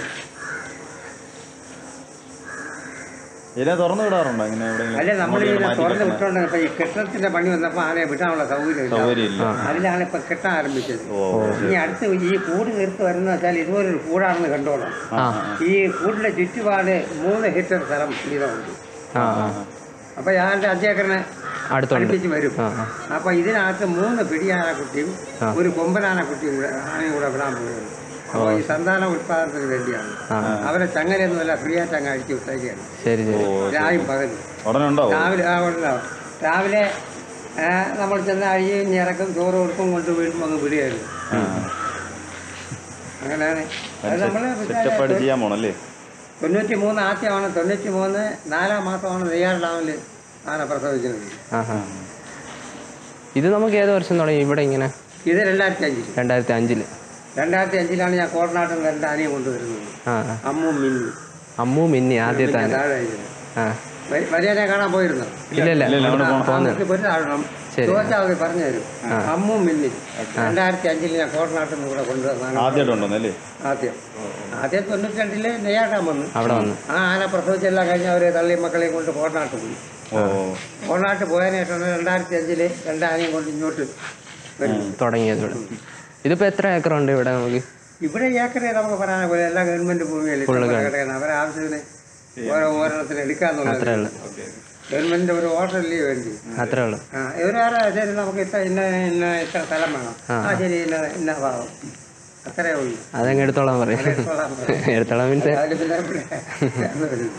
[SPEAKER 2] ഇതിനെ തുറന്നു വിടാറുണ്ടോ ഇങ്ങനെ
[SPEAKER 6] അല്ലെ നമ്മൾ
[SPEAKER 2] എവിടെയെങ്കിലും
[SPEAKER 6] ഇതിനെ
[SPEAKER 2] മാറ്റി
[SPEAKER 6] തുറന്ന്
[SPEAKER 2] കെട്ടണ?
[SPEAKER 6] വിട്ടോണ്ട് ഇപ്പൊ ഈ കെട്ടിടത്തിന്റെ പണി വന്നപ്പോ ആനയെ വിടാനുള്ള സൗകര്യം ഇല്ല
[SPEAKER 2] സൗകര്യമില്ല
[SPEAKER 6] അതിലാണ് ഇപ്പൊ കെട്ടാൻ ആരംഭിച്ചത്
[SPEAKER 2] ഓ
[SPEAKER 6] ഇനി അടുത്ത് ഈ കൂട് തീർത്ത് വരുന്ന വെച്ചാൽ ഇതുപോലൊരു കൂടാണെന്ന് കണ്ടോളാം
[SPEAKER 1] ആ
[SPEAKER 6] ഈ കൂടിന്റെ ചുറ്റുപാട് മൂന്ന് ഹെക്ടർ സ്ഥലം വീതമുണ്ട്
[SPEAKER 1] ആ ആ
[SPEAKER 6] അപ്പൊ ഞാൻ അഞ്ചേക്കറിന്
[SPEAKER 1] അടുത്തുണ്ട്
[SPEAKER 6] അടുപ്പിച്ച് വരും
[SPEAKER 1] ആ ആ
[SPEAKER 6] അപ്പൊ ഇതിനകത്ത് മൂന്ന് പിടിയാനക്കുട്ടിയും ഒരു കൊമ്പനാനക്കുട്ടിയും കൂടെ ആനയും കൂടെ വിടാൻ പോകുന്നു അപ്പോൾ ഈ സന്താന ഉത്പാദനത്തിന് വേണ്ടിയാണ് അവരെ ചങ്ങലയൊന്നുമല്ല ഫ്രീ ആയിട്ട് അങ്ങ് അഴിച്ചു വിട്ടേക്കാണ്
[SPEAKER 1] ശരി ശരി
[SPEAKER 6] രായും പകലും
[SPEAKER 2] ഉടനെ ഉണ്ടാവും
[SPEAKER 6] രാവിലെ ആ ഉണ്ടാവും രാവിലെ ആ, നമ്മൾ ചെന്ന് അഴിയും ഇറക്കും ചോറ് കൊടുക്കും കൊണ്ട് വീണ്ടും അങ്ങ് വിടുകയായിരുന്നു അങ്ങനെയാണ് അത് നമ്മൾ
[SPEAKER 2] സെറ്റപ്പായിട്ട് ചെയ്യാൻ പോണല്ലേ
[SPEAKER 6] തൊണ്ണൂറ്റി മൂന്ന് ആദ്യമാണ് തൊണ്ണൂറ്റി മൂന്ന് നാലാം മാസമാണ് നെയ്യാർ ഡാമിൽ ആന പ്രസവിച്ചത്
[SPEAKER 1] ആഹാ ഇത് നമുക്ക് ഏത് വർഷം തുടങ്ങി ഇവിടെ ഇങ്ങനെ
[SPEAKER 6] ഇത് രണ്ടായിരത്തി അഞ്ചിൽ
[SPEAKER 1] രണ്ടായിരത്തി അഞ്ചില്
[SPEAKER 6] രണ്ടായിരത്തി അഞ്ചിലാണ് ഞാൻ കോട്ടനാട്ടിൽ രണ്ട് ആനയെ കൊണ്ടുവരുന്നത്
[SPEAKER 1] ആ ആ
[SPEAKER 6] അമ്മും മിന്നി
[SPEAKER 1] അമ്മു മിന്നി ആദ്യത്തെ ആന.
[SPEAKER 6] താഴെ ഇരിക്കുന്നു.
[SPEAKER 1] ആ
[SPEAKER 6] വ- വലിയനെ കാണാൻ പോയിരുന്നു
[SPEAKER 1] ഇല്ല ഇല്ല
[SPEAKER 6] നമുക്ക് ഒരു താഴണം
[SPEAKER 1] ശരി.
[SPEAKER 6] ചോദിച്ചാൽ മതി പറഞ്ഞു തരും അമ്മും മിന്നി രണ്ടായിരത്തി അഞ്ചിൽ ഞാൻ കോട്ടനാട്ടിൽ നിന്ന് ഇവിടെ കൊണ്ടുവന്നാണ്
[SPEAKER 2] ആദ്യമായിട്ടുണ്ടോന്നല്ലേ
[SPEAKER 6] ആദ്യം ആദ്യം തൊണ്ണൂറ്റി രണ്ടില് നെയ്യാട്ടാൻ വന്നു
[SPEAKER 1] അവിടെ വന്നു
[SPEAKER 6] ആ ആന പ്രസവിച്ചെല്ലാം കഴിഞ്ഞ് അവർ തള്ളിയും മക്കളെയും കൊണ്ട് കോട്ടനാട്ട് പോയി
[SPEAKER 2] ഓ
[SPEAKER 6] കോട്ടനാട്ട് പോയതിനു ശേഷം രണ്ടായിരത്തി അഞ്ചില് രണ്ടാനയും കൊണ്ട് ഇങ്ങോട്ട് വരും
[SPEAKER 1] തുടങ്ങിയത് ഇവിടെ ഇതിപ്പോ എത്ര ഏക്കർ ഉണ്ട് ഇവിടെ നമുക്ക്
[SPEAKER 6] ഇവിടെ ഏക്കറെ നമുക്ക് പറയാൻ പോലെ എല്ലാ ഗവൺമെന്റ് ഭൂമിയല്ലേ കിടക്കുന്നത് അവരെ ആവശ്യത്തിന് ഓരോ ഓരോരുത്തരും എടുക്കാന്നുള്ളത്
[SPEAKER 1] അത്രേ ഉള്ളു
[SPEAKER 6] ഗവൺമെന്റിന്റെ ഒരു ഓർഡർ അല്ലേ വേണ്ടി
[SPEAKER 1] അത്രേ ഉള്ളു
[SPEAKER 6] ആ ഇവരാരാ ശരി നമുക്ക് ഇത്ര ഇന്ന ഇന്ന ഇത്ര സ്ഥലം വേണം ആ ശരി ഇന്ന ഇന്ന ഭാഗം അത്രേ ഉള്ളൂ
[SPEAKER 1] അതങ്ങ് എടുത്തോളാൻ പറയും
[SPEAKER 6] എടുത്തോളാൻ പറയും.
[SPEAKER 1] എടുത്തോളാൻ മീൻസ്
[SPEAKER 6] അതില് പിന്നെ ഇവിടെ ഒന്നും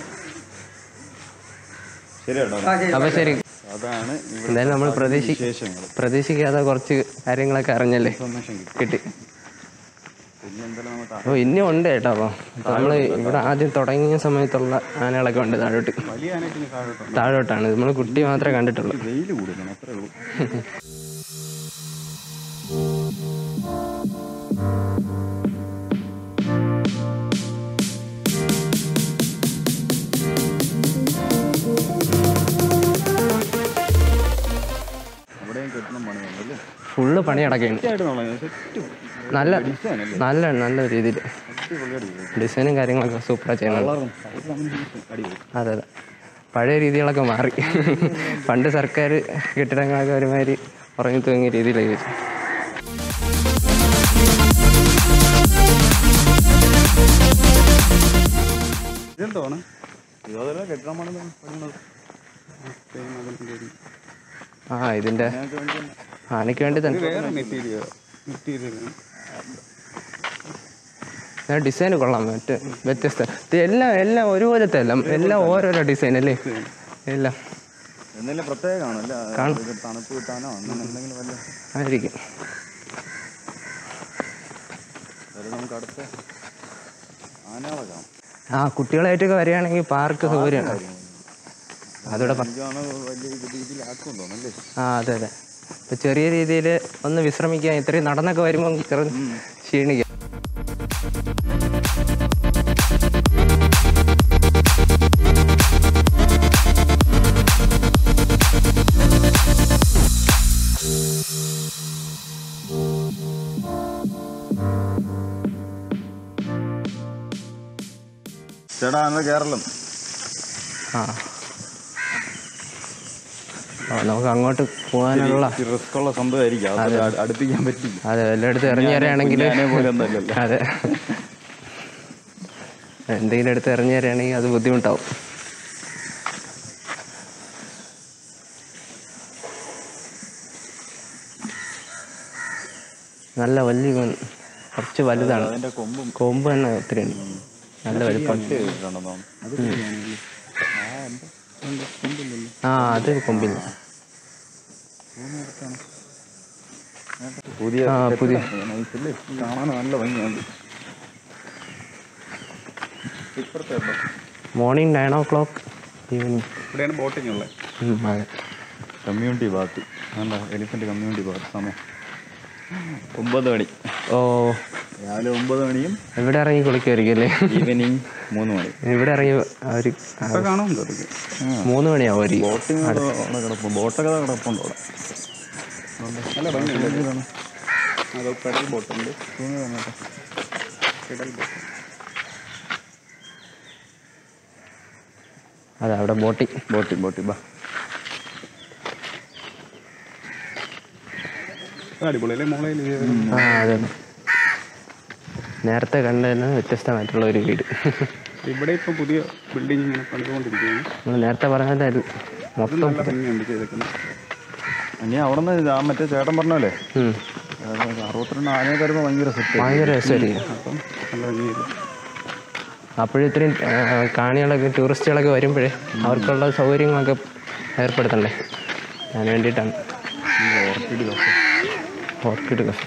[SPEAKER 2] ശരി കേട്ടോ
[SPEAKER 6] ആ ശരി
[SPEAKER 1] അപ്പൊ ശരി
[SPEAKER 2] അതാണ് ഇവിടെ
[SPEAKER 1] എന്തായാലും നമ്മൾ പ്രതീക്ഷി
[SPEAKER 2] വിശേഷങ്ങൾ
[SPEAKER 1] പ്രതീക്ഷിക്കാതെ കുറച്ച് കാര്യങ്ങളൊക്കെ അറിഞ്ഞല്ലേ കിട്ടി
[SPEAKER 2] പിന്നെ എന്തായാലും നമ്മൾ
[SPEAKER 1] അപ്പോൾ ഇനിയും ഉണ്ട് കേട്ടോ അപ്പോൾ നമ്മൾ ഇവിടെ ആദ്യം തുടങ്ങിയ സമയത്തുള്ള ആനകളൊക്കെ ഉണ്ട് താഴോട്ട്
[SPEAKER 2] വലിയ ആനയ്ക്ക് താഴോട്ടോ
[SPEAKER 1] താഴോട്ടാണ് നമ്മൾ കുട്ടി മാത്രമേ കണ്ടിട്ടുള്ളൂ
[SPEAKER 2] വെയിൽ കൂടുതലാണ് അത്രേ ഉള്ളൂ അവിടെയും കെട്ടണ പണിയുണ്ടല്ലേ
[SPEAKER 1] ഫുള്ള് പണി അടക്കുകയാണ്
[SPEAKER 2] സെറ്റായിട്ട് തുടങ്ങി സെറ്റ്
[SPEAKER 1] നല്ല
[SPEAKER 2] ഡിസൈനല്ലേ
[SPEAKER 1] നല്ല നല്ല രീതിയിൽ
[SPEAKER 2] അടിപൊളിയായിട്ട് ചെയ്തു.
[SPEAKER 1] ഡിസൈനും കാര്യങ്ങളൊക്കെ സൂപ്പറായി ചെയ്യുന്നത്
[SPEAKER 2] കളറും കളർ കോമ്പിനേഷൻ അടിപൊളി
[SPEAKER 1] അതെ അതെ പഴയ രീതികളൊക്കെ മാറി പണ്ട് സർക്കാർ കെട്ടിടങ്ങളൊക്കെ ഒരുമാതിരി ഉറങ്ങി തൂങ്ങിയ രീതിയിലേക്ക് വെച്ചു
[SPEAKER 4] ഇതെന്തോണ്
[SPEAKER 2] ഇതുപോലെ കെട്ടിടം പണിത് പണിയുന്നത്
[SPEAKER 1] ആ ഇതിൻ്റെ
[SPEAKER 2] ഞങ്ങൾക്ക് വേണ്ടി തന്നെ.
[SPEAKER 1] ആനയ്ക്ക് വേണ്ടി തന്നെ
[SPEAKER 4] വേറെ മെറ്റീരിയൽ മെറ്റീരിയൽ
[SPEAKER 1] ഡിസൈൻ കൊള്ളാം മറ്റേ വ്യത്യസ്ത ഇത് എല്ലാം എല്ലാം ഒരുപോലത്തെ അല്ല എല്ലാം ഓരോരോ ഡിസൈൻ അല്ലേ എല്ലാം
[SPEAKER 2] എന്തെങ്കിലും പ്രത്യേകമാണ് അല്ലേ
[SPEAKER 1] കാണും.
[SPEAKER 2] ഇത് തണുപ്പ് കിട്ടാനോ അങ്ങനെ എന്തെങ്കിലും വല്ല
[SPEAKER 1] ആയിരിക്കും
[SPEAKER 2] അതായത് നമുക്ക് അടുത്ത ആനകളെ കാണാം
[SPEAKER 1] ആ കുട്ടികളായിട്ടൊക്കെ വരികയാണെങ്കിൽ പാർക്ക് സൗകര്യമാണ് അതോടെ പ-
[SPEAKER 2] ഇതാണ് വലിയ രീതിയിലാക്കും തോന്നല്ലേ
[SPEAKER 1] ആ അതെ അതെ ഇപ്പം ചെറിയ രീതിയിൽ ഒന്ന് വിശ്രമിക്കാൻ ഇത്രയും നടന്നൊക്കെ വരുമ്പോൾ ചെറു ക്ഷീണിക്കാം
[SPEAKER 2] ചേട്ടാ അന്ന് കേരളം
[SPEAKER 1] ആ ആ, നമുക്ക് അങ്ങോട്ട് പോകാനുള്ള
[SPEAKER 2] റിസ്ക് ഉള്ള സംഭവമായിരിക്കും അത് അട്- അടുപ്പിക്കാൻ പറ്റില്ല
[SPEAKER 1] അതെ എല്ലായിടത്തും ഇറങ്ങി തരാണെങ്കിൽ
[SPEAKER 2] കുഞ്ഞാനെ പോലെ ഒന്നല്ലല്ലോ
[SPEAKER 1] അതെ എന്തെങ്കിലും എടുത്ത് ഇറങ്ങി തരാണെങ്കിൽ അത് ബുദ്ധിമുട്ടാവും നല്ല വലിയ മീൻ. കുറച്ച് വലുതാണ്
[SPEAKER 2] അതിന്റെ കൊമ്പും
[SPEAKER 1] കൊമ്പ് തന്നെ ഒത്തിരി ഉണ്ട് നല്ല വലിപ്പം
[SPEAKER 2] ഇട്ടിട്ടുണ്ടെന്നോ
[SPEAKER 1] ആ അത് കൊമ്പില്ല
[SPEAKER 2] പുതിയ
[SPEAKER 1] ആ, പുതിയ.
[SPEAKER 2] നൈസല്ലേ കാണാൻ നല്ല ഭംഗിയുണ്ട് ഇപ്പുറത്തെ ഉണ്ടോ?
[SPEAKER 1] Morning nine o'clock evening
[SPEAKER 4] ഇവിടെയാണ് ബോട്ടിംഗ് ഉള്ളത്
[SPEAKER 1] അതെ
[SPEAKER 2] കമ്മ്യൂണിറ്റി ഭാഗത്ത് നല്ല എലിഫന്റ് കമ്മ്യൂണിറ്റി ഭാഗത്ത് സമയം ഒമ്പത് മണി
[SPEAKER 1] ഓ
[SPEAKER 2] രാവിലെ ഒമ്പത് മണിയും
[SPEAKER 1] ഇവിടെ ഇറങ്ങി കുളിക്കുമായിരിക്കും അല്ലേ
[SPEAKER 2] ഈവനിങ് മൂന്ന് മണി
[SPEAKER 1] ഇവിടെ ഇറങ്ങി അവർ
[SPEAKER 4] ഇപ്പൊ കാണാൻ തോന്നുന്നു
[SPEAKER 1] മൂന്ന് മണിയാവും ഒരു
[SPEAKER 2] ബോട്ടിങ് അവിടെ കിടപ്പുണ്ട് ബോട്ടൊക്കെ കിടപ്പുണ്ട് അവിടെ
[SPEAKER 4] നല്ല ഭംഗിയുണ്ട് അത് പെഡൽ ബോട്ടുണ്ട് പെഡൽ ബോട്ട്
[SPEAKER 1] അതെ അവിടെ ബോട്ടിങ്
[SPEAKER 2] ബോട്ടിങ് ബോട്ടിങ് ബാ
[SPEAKER 4] അടിപൊളി അല്ലേ മോളെ
[SPEAKER 1] ആ അതെ അതെ. നേരത്തെ കണ്ടതിന് വ്യത്യസ്തമായിട്ടുള്ള ഒരു വീട്
[SPEAKER 4] ഇവിടെ ഇപ്പൊ പുതിയ ബിൽഡിംഗ് ഇങ്ങനെ പണിതുകൊണ്ടിരിക്കുകയാണ്
[SPEAKER 1] നമ്മൾ നേരത്തെ പറഞ്ഞത്
[SPEAKER 4] അത്
[SPEAKER 1] മൊത്തം
[SPEAKER 4] നല്ല ഭംഗിയുണ്ട് ചെയ്തേക്കുന്നത്
[SPEAKER 2] ഇനി അവിടെ നിന്ന് ആ മറ്റേ ചേട്ടൻ പറഞ്ഞല്ലേ
[SPEAKER 1] ഉം.
[SPEAKER 2] അറുപത്തിരണ്ട് ആനയെ കരുതുമ്പോൾ ഭയങ്കര സെറ്റ്
[SPEAKER 1] ഭയങ്കര രസമായിരിക്കും
[SPEAKER 4] അപ്പം നല്ല ഭംഗിയായിരുന്നു
[SPEAKER 1] അപ്പോഴും ഇത്രയും ആ, കാണികളൊക്കെ ടൂറിസ്റ്റുകളൊക്കെ വരുമ്പോഴേ അവർക്കുള്ള സൗകര്യങ്ങളൊക്കെ ഏർപ്പെടുത്തണ്ടേ അതിന് വേണ്ടിയിട്ടാണ്
[SPEAKER 2] ഓർക്കിഡ് കഫേ
[SPEAKER 1] ഓർക്കിഡ് കഫേ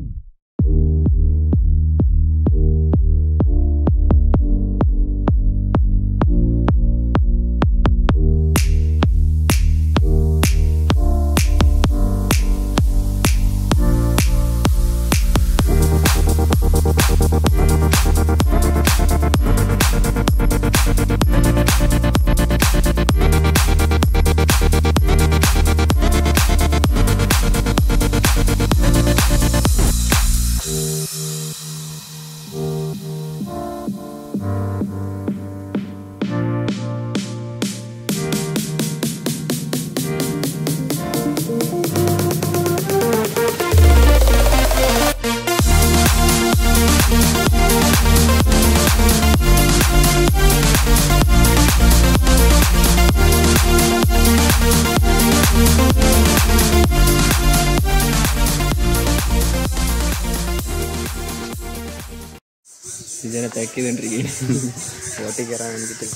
[SPEAKER 1] ഇതിനെ പാക്ക് ചെയ്തുകൊണ്ടിരിക്കുകയാണ് ബോട്ടിൽ കയറാൻ വേണ്ടിയിട്ട്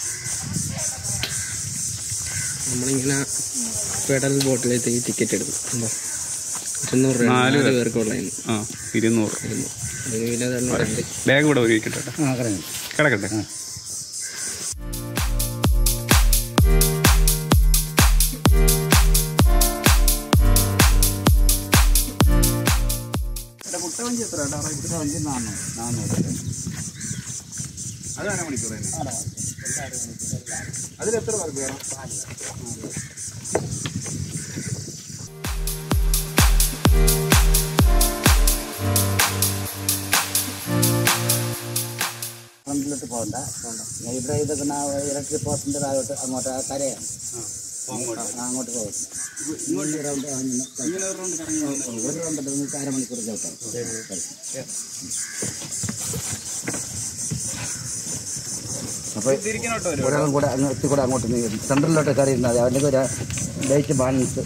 [SPEAKER 1] നമ്മളിങ്ങനെ പെഡൽ ബോട്ടിലേക്ക് ടിക്കറ്റ് എടുക്കും എന്താ ഇരുന്നൂറ് രൂപ നാല് പേർക്കുള്ളതിന്
[SPEAKER 4] ആ ഇരുന്നൂറ്
[SPEAKER 1] ഒരു കിലോ തൊണ്ണൂറുണ്ട്
[SPEAKER 4] ബാഗ് കൂടെ ഒരുക്കിട്ടെ കിടക്കട്ടെ അത് അരമണിക്കൂർ തന്നെ അതിലെത്ര പേർക്ക് വേണം
[SPEAKER 7] ഫ്രണ്ടിലോട്ട് പോകണ്ട ഇവിടെ ഇതൊക്കെ ഇലക്ട്രിക് പോസ്റ്റിന്റെ താഴോട്ട് അങ്ങോട്ട് ആ കരയാണ് ആ, അങ്ങോട്ട് പോകും ഈ റൗണ്ട് അങ്ങനെ ഒരു റൗണ്ട് നിങ്ങൾക്ക് അരമണിക്കൂർ ചവിട്ടാം അപ്പോൾ ഒരാളും കൂടെ അങ്ങ് എത്തി കൂടെ അങ്ങോട്ട് നീങ്ങും സെൻട്രലിലോട്ട് കയറി ഇരുന്നാൽ മതി അവൻ്റെ ഒരു ലൈറ്റ് ബാലൻസ്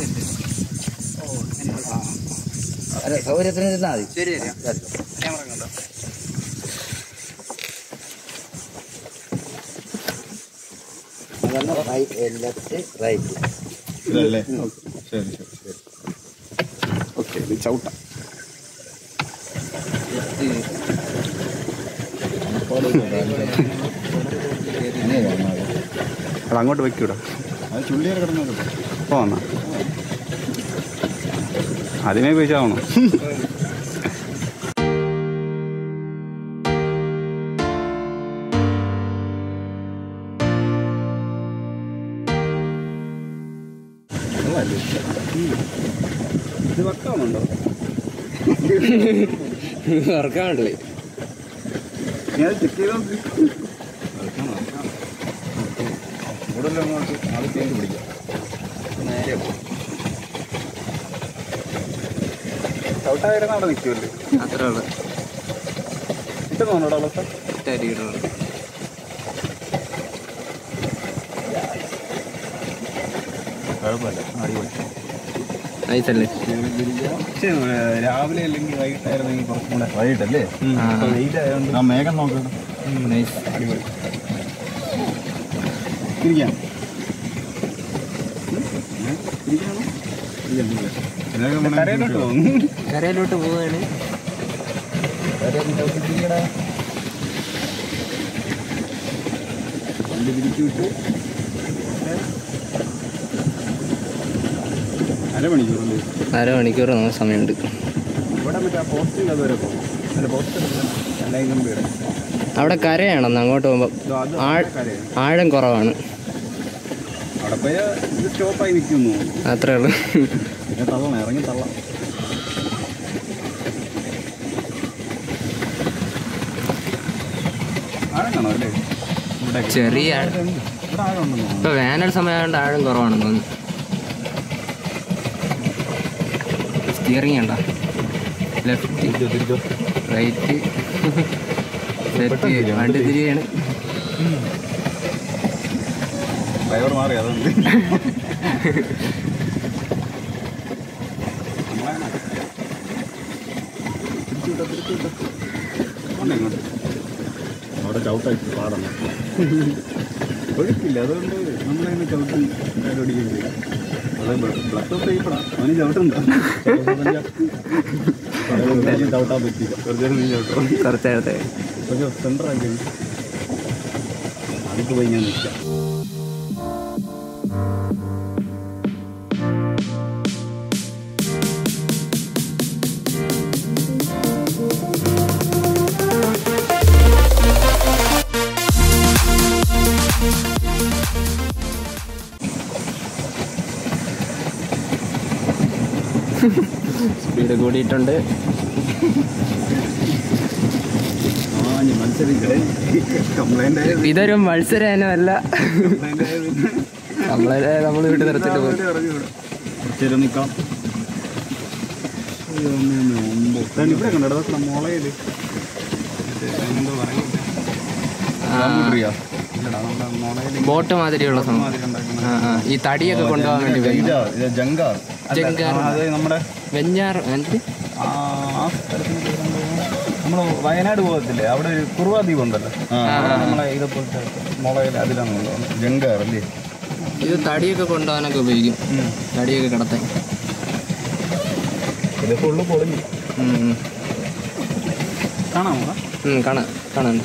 [SPEAKER 7] അതെ സൗകര്യത്തിന് ഇരുന്നാൽ മതി ശരി അതല്ല റൈറ്റ് ലെഫ്റ്റ് റൈറ്റ്
[SPEAKER 2] ഇതല്ലേ ശരി ശരി ശരി
[SPEAKER 4] ഓക്കെ ഇത് ചവിട്ട അത് അങ്ങോട്ട് വെക്കൂടാ
[SPEAKER 2] അത് ചുള്ളിയൊക്കെ കിടന്നു
[SPEAKER 4] പോന്നാ അതിനെ പൈസാവണം ഇത് വെക്കാവുന്നുണ്ടോ
[SPEAKER 1] വർക്കാണല്ലേ
[SPEAKER 4] ഞാൻ ചെക്ക് ചെയ്തോ
[SPEAKER 2] കൂടുതലും അങ്ങോട്ട് ആൾ ചേഞ്ച് പിടിക്കാം നേരെ പോകും
[SPEAKER 4] ചവിട്ടായിരുന്ന അവിടെ നിൽക്കുമല്ലേ
[SPEAKER 1] അത്രേ ഉള്ളു
[SPEAKER 4] കിട്ടുന്നുണ്ടോ അവസ്ഥ
[SPEAKER 2] കുഴപ്പമില്ല അടിപൊളി
[SPEAKER 1] നൈസല്ലേ
[SPEAKER 4] പക്ഷേ രാവിലെ അല്ലെങ്കിൽ വൈകിട്ടായിരുന്നെങ്കിൽ കുറച്ചും കൂടെ
[SPEAKER 2] വൈകിട്ടല്ലേ
[SPEAKER 4] ഇപ്പൊ വെയിൽ ആയതുകൊണ്ട്
[SPEAKER 2] ആ മേഘം നോക്കണം
[SPEAKER 1] നൈസ്
[SPEAKER 4] അടിപൊളി ഇരിക്കാം കരയിലോട്ട് പോകുന്നു
[SPEAKER 1] കരയിലോട്ട് പോവുകയാണ്
[SPEAKER 4] വണ്ടി തിരിച്ചു വിട്ടു അരമണിക്കൂറല്ലേ
[SPEAKER 1] അരമണിക്കൂർ നമുക്ക് സമയമുണ്ട്
[SPEAKER 4] ഇവിടെ മറ്റേ ആ പോസ്റ്റിൽ അതുവരെ പോകും അല്ല പോസ്റ്റ് അല്ലെങ്കിൽ കമ്പിയുടെ
[SPEAKER 1] അവിടെ കരയാണെന്ന് അങ്ങോട്ട് പോകുമ്പോൾ
[SPEAKER 4] അത്
[SPEAKER 1] ആഴ്-
[SPEAKER 4] കരയാണ്
[SPEAKER 1] ആഴം കുറവാണ്
[SPEAKER 4] അവിടെ പോയ ഇത് സ്റ്റോപ്പായി നിൽക്കുന്നു
[SPEAKER 1] അത്രേ ഉള്ളൂ
[SPEAKER 2] പിന്നെ തള്ളണം ഇറങ്ങി തള്ളാം
[SPEAKER 4] ആഴങ്ങാണോ അല്ലേ ഇവിടെ
[SPEAKER 1] ചെറിയ ആഴം
[SPEAKER 2] ഇവിടെ ആഴുണ്ടെന്ന് തോന്നുന്നു
[SPEAKER 1] ഇപ്പൊ വേനൽ സമയമായതുകൊണ്ട് ആഴം കുറവാണെന്ന് തോന്നുന്നു സ്റ്റിയറിംഗ് ഉണ്ടോ ലെഫ്റ്റ്
[SPEAKER 2] തിരിച്ചോ
[SPEAKER 1] റൈറ്റ് സെറ്റ് വണ്ടി തിരിയാണ്
[SPEAKER 2] ഡ്രൈവർ മാറി അതുകൊണ്ട്
[SPEAKER 4] ഇങ്ങോട്ട്
[SPEAKER 2] അവിടെ ചവിട്ടായി പാടണം
[SPEAKER 4] ഒഴുക്കില്ല അതുകൊണ്ട് നമ്മളതിനെ ചവിട്ടി ഓടിക്കുകയും ചെയ്യും അത് ബ്ലഡ് ഓഫ് ചെയ്യപ്പെടാം അവന് ചവിട്ടുണ്ടോ
[SPEAKER 2] ചവിട്ടാൻ പറ്റില്ല
[SPEAKER 4] കുറച്ചേരം നീ ചവിട്ടോ
[SPEAKER 1] കുറച്ച് നേരത്തെ
[SPEAKER 4] പക്ഷെ സെൻറ്റർ ആക്കി അതിക്ക് പോയി ഞാൻ നിൽക്കാം
[SPEAKER 1] സ്പീഡ് കൂടിയിട്ടുണ്ട്
[SPEAKER 4] ആ ഞാൻ മത്സരിക്കണേ കംപ്ലൈൻ്റ് ആയത്
[SPEAKER 1] ഇതൊരു മത്സര ഇനമല്ല
[SPEAKER 4] കംപ്ലൈൻ്റ് ആയത്
[SPEAKER 1] നമ്മളെ നമ്മൾ വീട്ടിൽ നിർത്തിട്ട് പോകും
[SPEAKER 4] കുറച്ചേരം നിൽക്കാം ഇവിടെ കണ്ടോ അതൊക്കെ മുളയില് എന്തോ പറയുന്നത് ഇല്ലടാ നമ്മുടെ മുളയില്
[SPEAKER 1] ബോട്ട് മാതിരിയുള്ള സംഭവം
[SPEAKER 4] മാതിരി ഉണ്ടാക്കുന്ന
[SPEAKER 1] ആ ആ ഈ തടിയൊക്കെ കൊണ്ടുപോകാൻ വേണ്ടി ഉപയോഗിക്കും.
[SPEAKER 2] ജങ്കാർ
[SPEAKER 1] ജങ്കാർ
[SPEAKER 4] അത് നമ്മുടെ
[SPEAKER 1] വെഞ്ഞാർ എന്ത്
[SPEAKER 4] ആ ആ സ്ഥലത്തിന് പേരെന്തോ നമ്മൾ വയനാട് പോകത്തില്ലേ അവിടെ ഒരു കുറുവാ ദ്വീപ് ഉണ്ടല്ലോ അവിടെ നമ്മളെ ഇതേപോലത്തെ മുളയിൽ അതിലാണ് കൊണ്ടുപോകുന്നത്
[SPEAKER 2] ജങ്കാർ അല്ലേ
[SPEAKER 1] ഇത് തടിയൊക്കെ കൊണ്ടുപോകാനൊക്കെ ഉപയോഗിക്കും തടിയൊക്കെ കിടത്താൻ
[SPEAKER 2] ഇത് ഫുള്ള് പൊളിഞ്ഞു
[SPEAKER 1] ഉം, ഉം.
[SPEAKER 4] കാണാമോ
[SPEAKER 1] ഉം, കാണാം കാണാം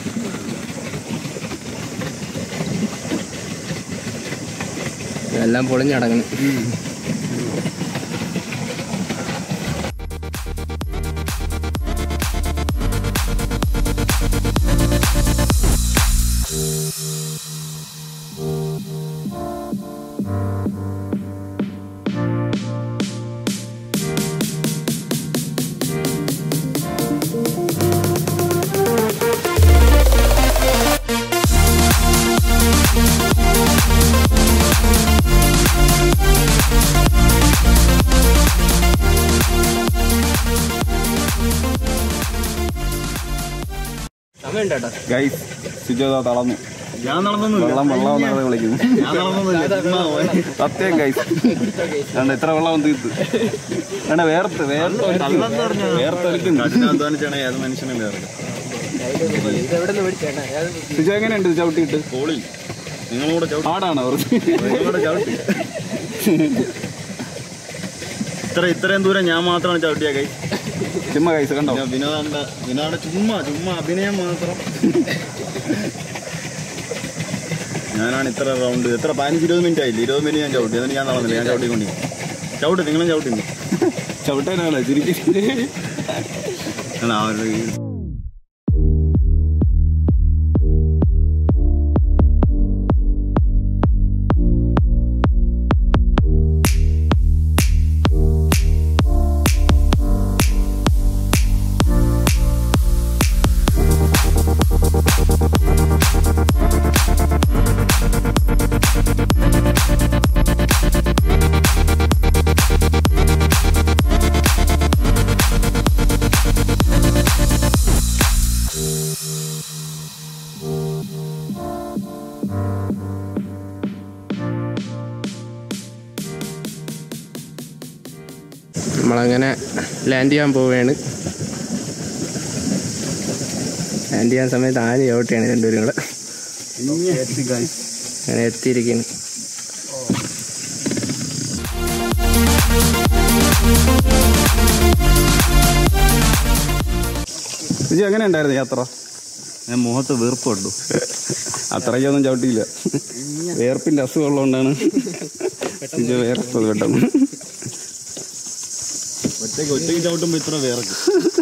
[SPEAKER 1] എല്ലാം പൊളിഞ്ഞടങ്ങുന്നു സമയം ഉണ്ടോ
[SPEAKER 4] ഗൈസ് സുജോത തളർന്നു
[SPEAKER 2] ഞാൻ നടന്നൊന്നുമില്ല
[SPEAKER 4] വെള്ളം വെള്ളം എന്നാണ് വിളിക്കുന്നത്
[SPEAKER 2] ഞാൻ നടന്നൊന്നുമില്ല ചുമ്മാ പോയി.
[SPEAKER 4] സത്യം ഗൈസ് കണ്ട എത്ര വെള്ളം തീർത്ത് കണ്ട വേർത്ത് വേർത്ത് വേർത്തൊലിക്കുന്നു
[SPEAKER 2] കഠിനാധ്വാനിച്ചാണ് ഏത് മനുഷ്യനും കയറി
[SPEAKER 4] സുജോ എങ്ങനെയുണ്ട് ഇത് ചവിട്ടിയിട്ട്
[SPEAKER 2] പോളി നിങ്ങളൂടെ ചവിട്ടി
[SPEAKER 4] പാടാണ് അവർക്ക്
[SPEAKER 2] നിങ്ങളൂടെ ചവിട്ടി ഇത്ര ഇത്രയും ദൂരം ഞാൻ മാത്രമാണ് ചവിട്ടിയ കൈ
[SPEAKER 4] ചുമ്മാ കൈസ് കണ്ടോ
[SPEAKER 2] വിനോദ വിനോദ ചുമ്മാ ചുമ്മാ അഭിനയം മാത്രം ഞാനാണ് ഇത്ര റൗണ്ട് എത്ര പതിനഞ്ച് ഇരുപത് മിനിറ്റ് ആയില്ല ഇരുപത് മിനിറ്റ് ഞാൻ ചവിട്ടി എന്നിട്ട് ഞാൻ നടന്നില്ല ഞാൻ ചവിട്ടിക്കൊണ്ടിരിക്കും ചവിട്ടി നിങ്ങളും ചവിട്ടിണ്ട്
[SPEAKER 4] ചവിട്ടാനാണ് ചിരിക്കും
[SPEAKER 2] ആണ് ആ ഒരു
[SPEAKER 1] നമ്മളങ്ങനെ ലാൻഡ് ചെയ്യാൻ പോവുകയാണ് ലാൻഡ് ചെയ്യാൻ സമയത്ത് ആദ്യം ചവിട്ടിയാണ് രണ്ടുപേരും കൂടെ അങ്ങനെ എത്തിയിരിക്കുന്നു
[SPEAKER 4] വിജയ് എങ്ങനെ ഉണ്ടായിരുന്നു യാത്ര
[SPEAKER 2] ഞാൻ മുഖത്ത് വീർപ്പുണ്ടു
[SPEAKER 4] അത്രയ്ക്കൊന്നും ചവിട്ടിയില്ല വേർപ്പിന്റെ അസുഖം ഉള്ളതുകൊണ്ടാണ് വിജയ് വേർപ്പത് പെട്ടെന്ന്
[SPEAKER 2] ഒറ്റയ്ക്ക് ഒറ്റയ്ക്ക് ചവിട്ടുമ്പോൾ ഇത്ര വേർക്കും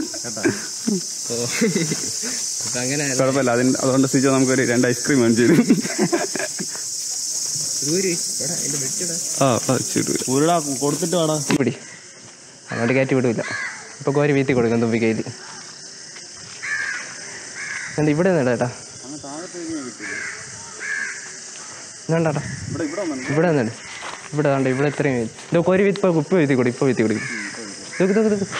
[SPEAKER 1] അപ്പം അങ്ങനെ
[SPEAKER 4] കുഴപ്പമില്ല അതിന് അതുകൊണ്ട് സിജോ നമുക്കൊരു രണ്ട് ഐസ്ക്രീം മേടിച്ചു തരും ആ ആ ശരി
[SPEAKER 2] ഉരുടാ കൊടുത്തിട്ട് വേടാ
[SPEAKER 1] പിടി അങ്ങോട്ട് കയറ്റി വിടില്ല ഇപ്പോൾ കോരി വീത്തി കൊടുക്കും തുമ്പിക്കയിൽ എന്നിട്ട് ഇവിടെ നിന്നിടാ ഏട്ടാ വേണ്ടാ ഇവിടെ നിന്നിട് ഇവിടെ വേണ്ട ഇവിടെ ഇത്രയും വീതി. ഇത് കോരി വീത്തി ഇപ്പോൾ ഇപ്പം വീത്തി കൊടുക്കും ഇപ്പോൾ വീത്തി കൊടുക്കും ഇതൊക്കെ ഇതൊക്കെ ഇതൊക്കെ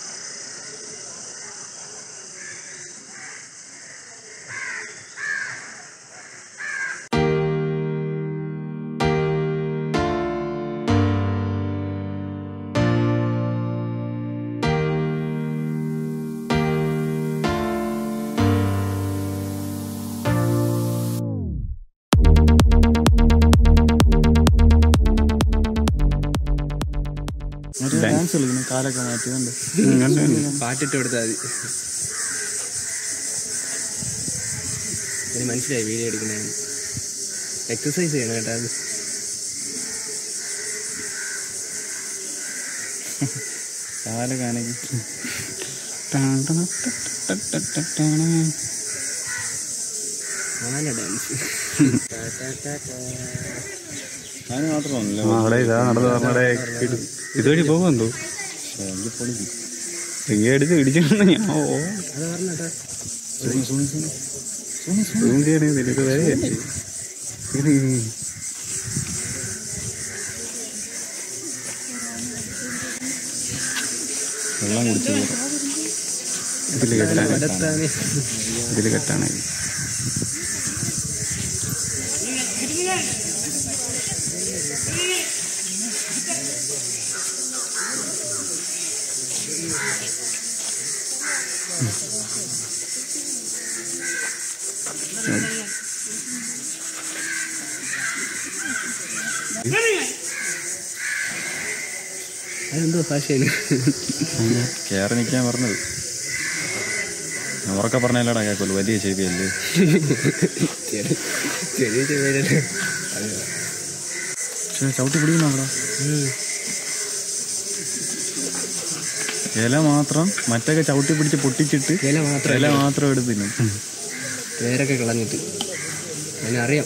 [SPEAKER 2] ഡാൻസ് കളിക്കുന്നു കാലൊക്കെ മാറ്റിയതുണ്ട്
[SPEAKER 1] പാട്ടിട്ട് കൊടുത്താൽ മതി എനിക്ക് മനസ്സിലായി വീഡിയോ എടുക്കുന്നതിന് എക്സസൈസ് ചെയ്യണം കേട്ടോ അത്
[SPEAKER 2] കാലൊക്കെ ആണെങ്കിൽ
[SPEAKER 1] ആന ഡാൻസ്
[SPEAKER 2] ഞാൻ മാത്രമല്ല
[SPEAKER 4] അവിടെ ഇതാ നടന്നു പറഞ്ഞടെ ഇതുവഴി പോകുമെന്തോ എങ്ങനെ അടിച്ച് ഇടിച്ചു ഞാൻ ഓ zoom ചെയ്യണേ നിനക്ക് വരെ ഇത്
[SPEAKER 2] വെള്ളം കുടിച്ചു പോകും
[SPEAKER 4] ഇതില് കെട്ടാണ് ഇതില് കെട്ടാണ്
[SPEAKER 1] അതെന്തോ ഭാഷയാണ്
[SPEAKER 2] കയറി നിൽക്കാൻ പറഞ്ഞത് ഞാൻ ഉറക്കെ പറഞ്ഞല്ലേടാ കേൾക്കുമല്ലോ വലിയ ചെവിയല്ലേ
[SPEAKER 1] ചെറിയ ചെറിയ
[SPEAKER 2] പക്ഷേ ചവിട്ടി പിടിക്കുന്നുണ്ടോ ഇല മാത്രം മറ്റൊക്കെ ചവിട്ടി പിടിച്ച് പൊട്ടിച്ചിട്ട്
[SPEAKER 1] ഇല മാത്രം
[SPEAKER 2] ഇല മാത്രം എടുത്തില്ല
[SPEAKER 1] വേരൊക്കെ കളഞ്ഞിട്ട് അതിനറിയാം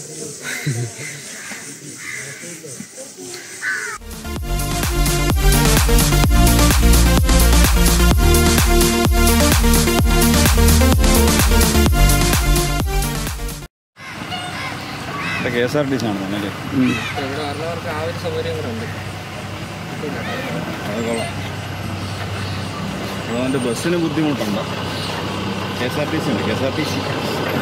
[SPEAKER 2] K S R T C ആണ് അല്ലേ
[SPEAKER 1] ഇവിടെ വരുന്നവർക്ക് ആ ഒരു സൗകര്യം കൂടെ ഉണ്ട്
[SPEAKER 2] അത് കൊള്ളാം അതുകൊണ്ട് ബസ്സിന് ബുദ്ധിമുട്ടുണ്ടോ K S R T C ഉണ്ട് K S R T C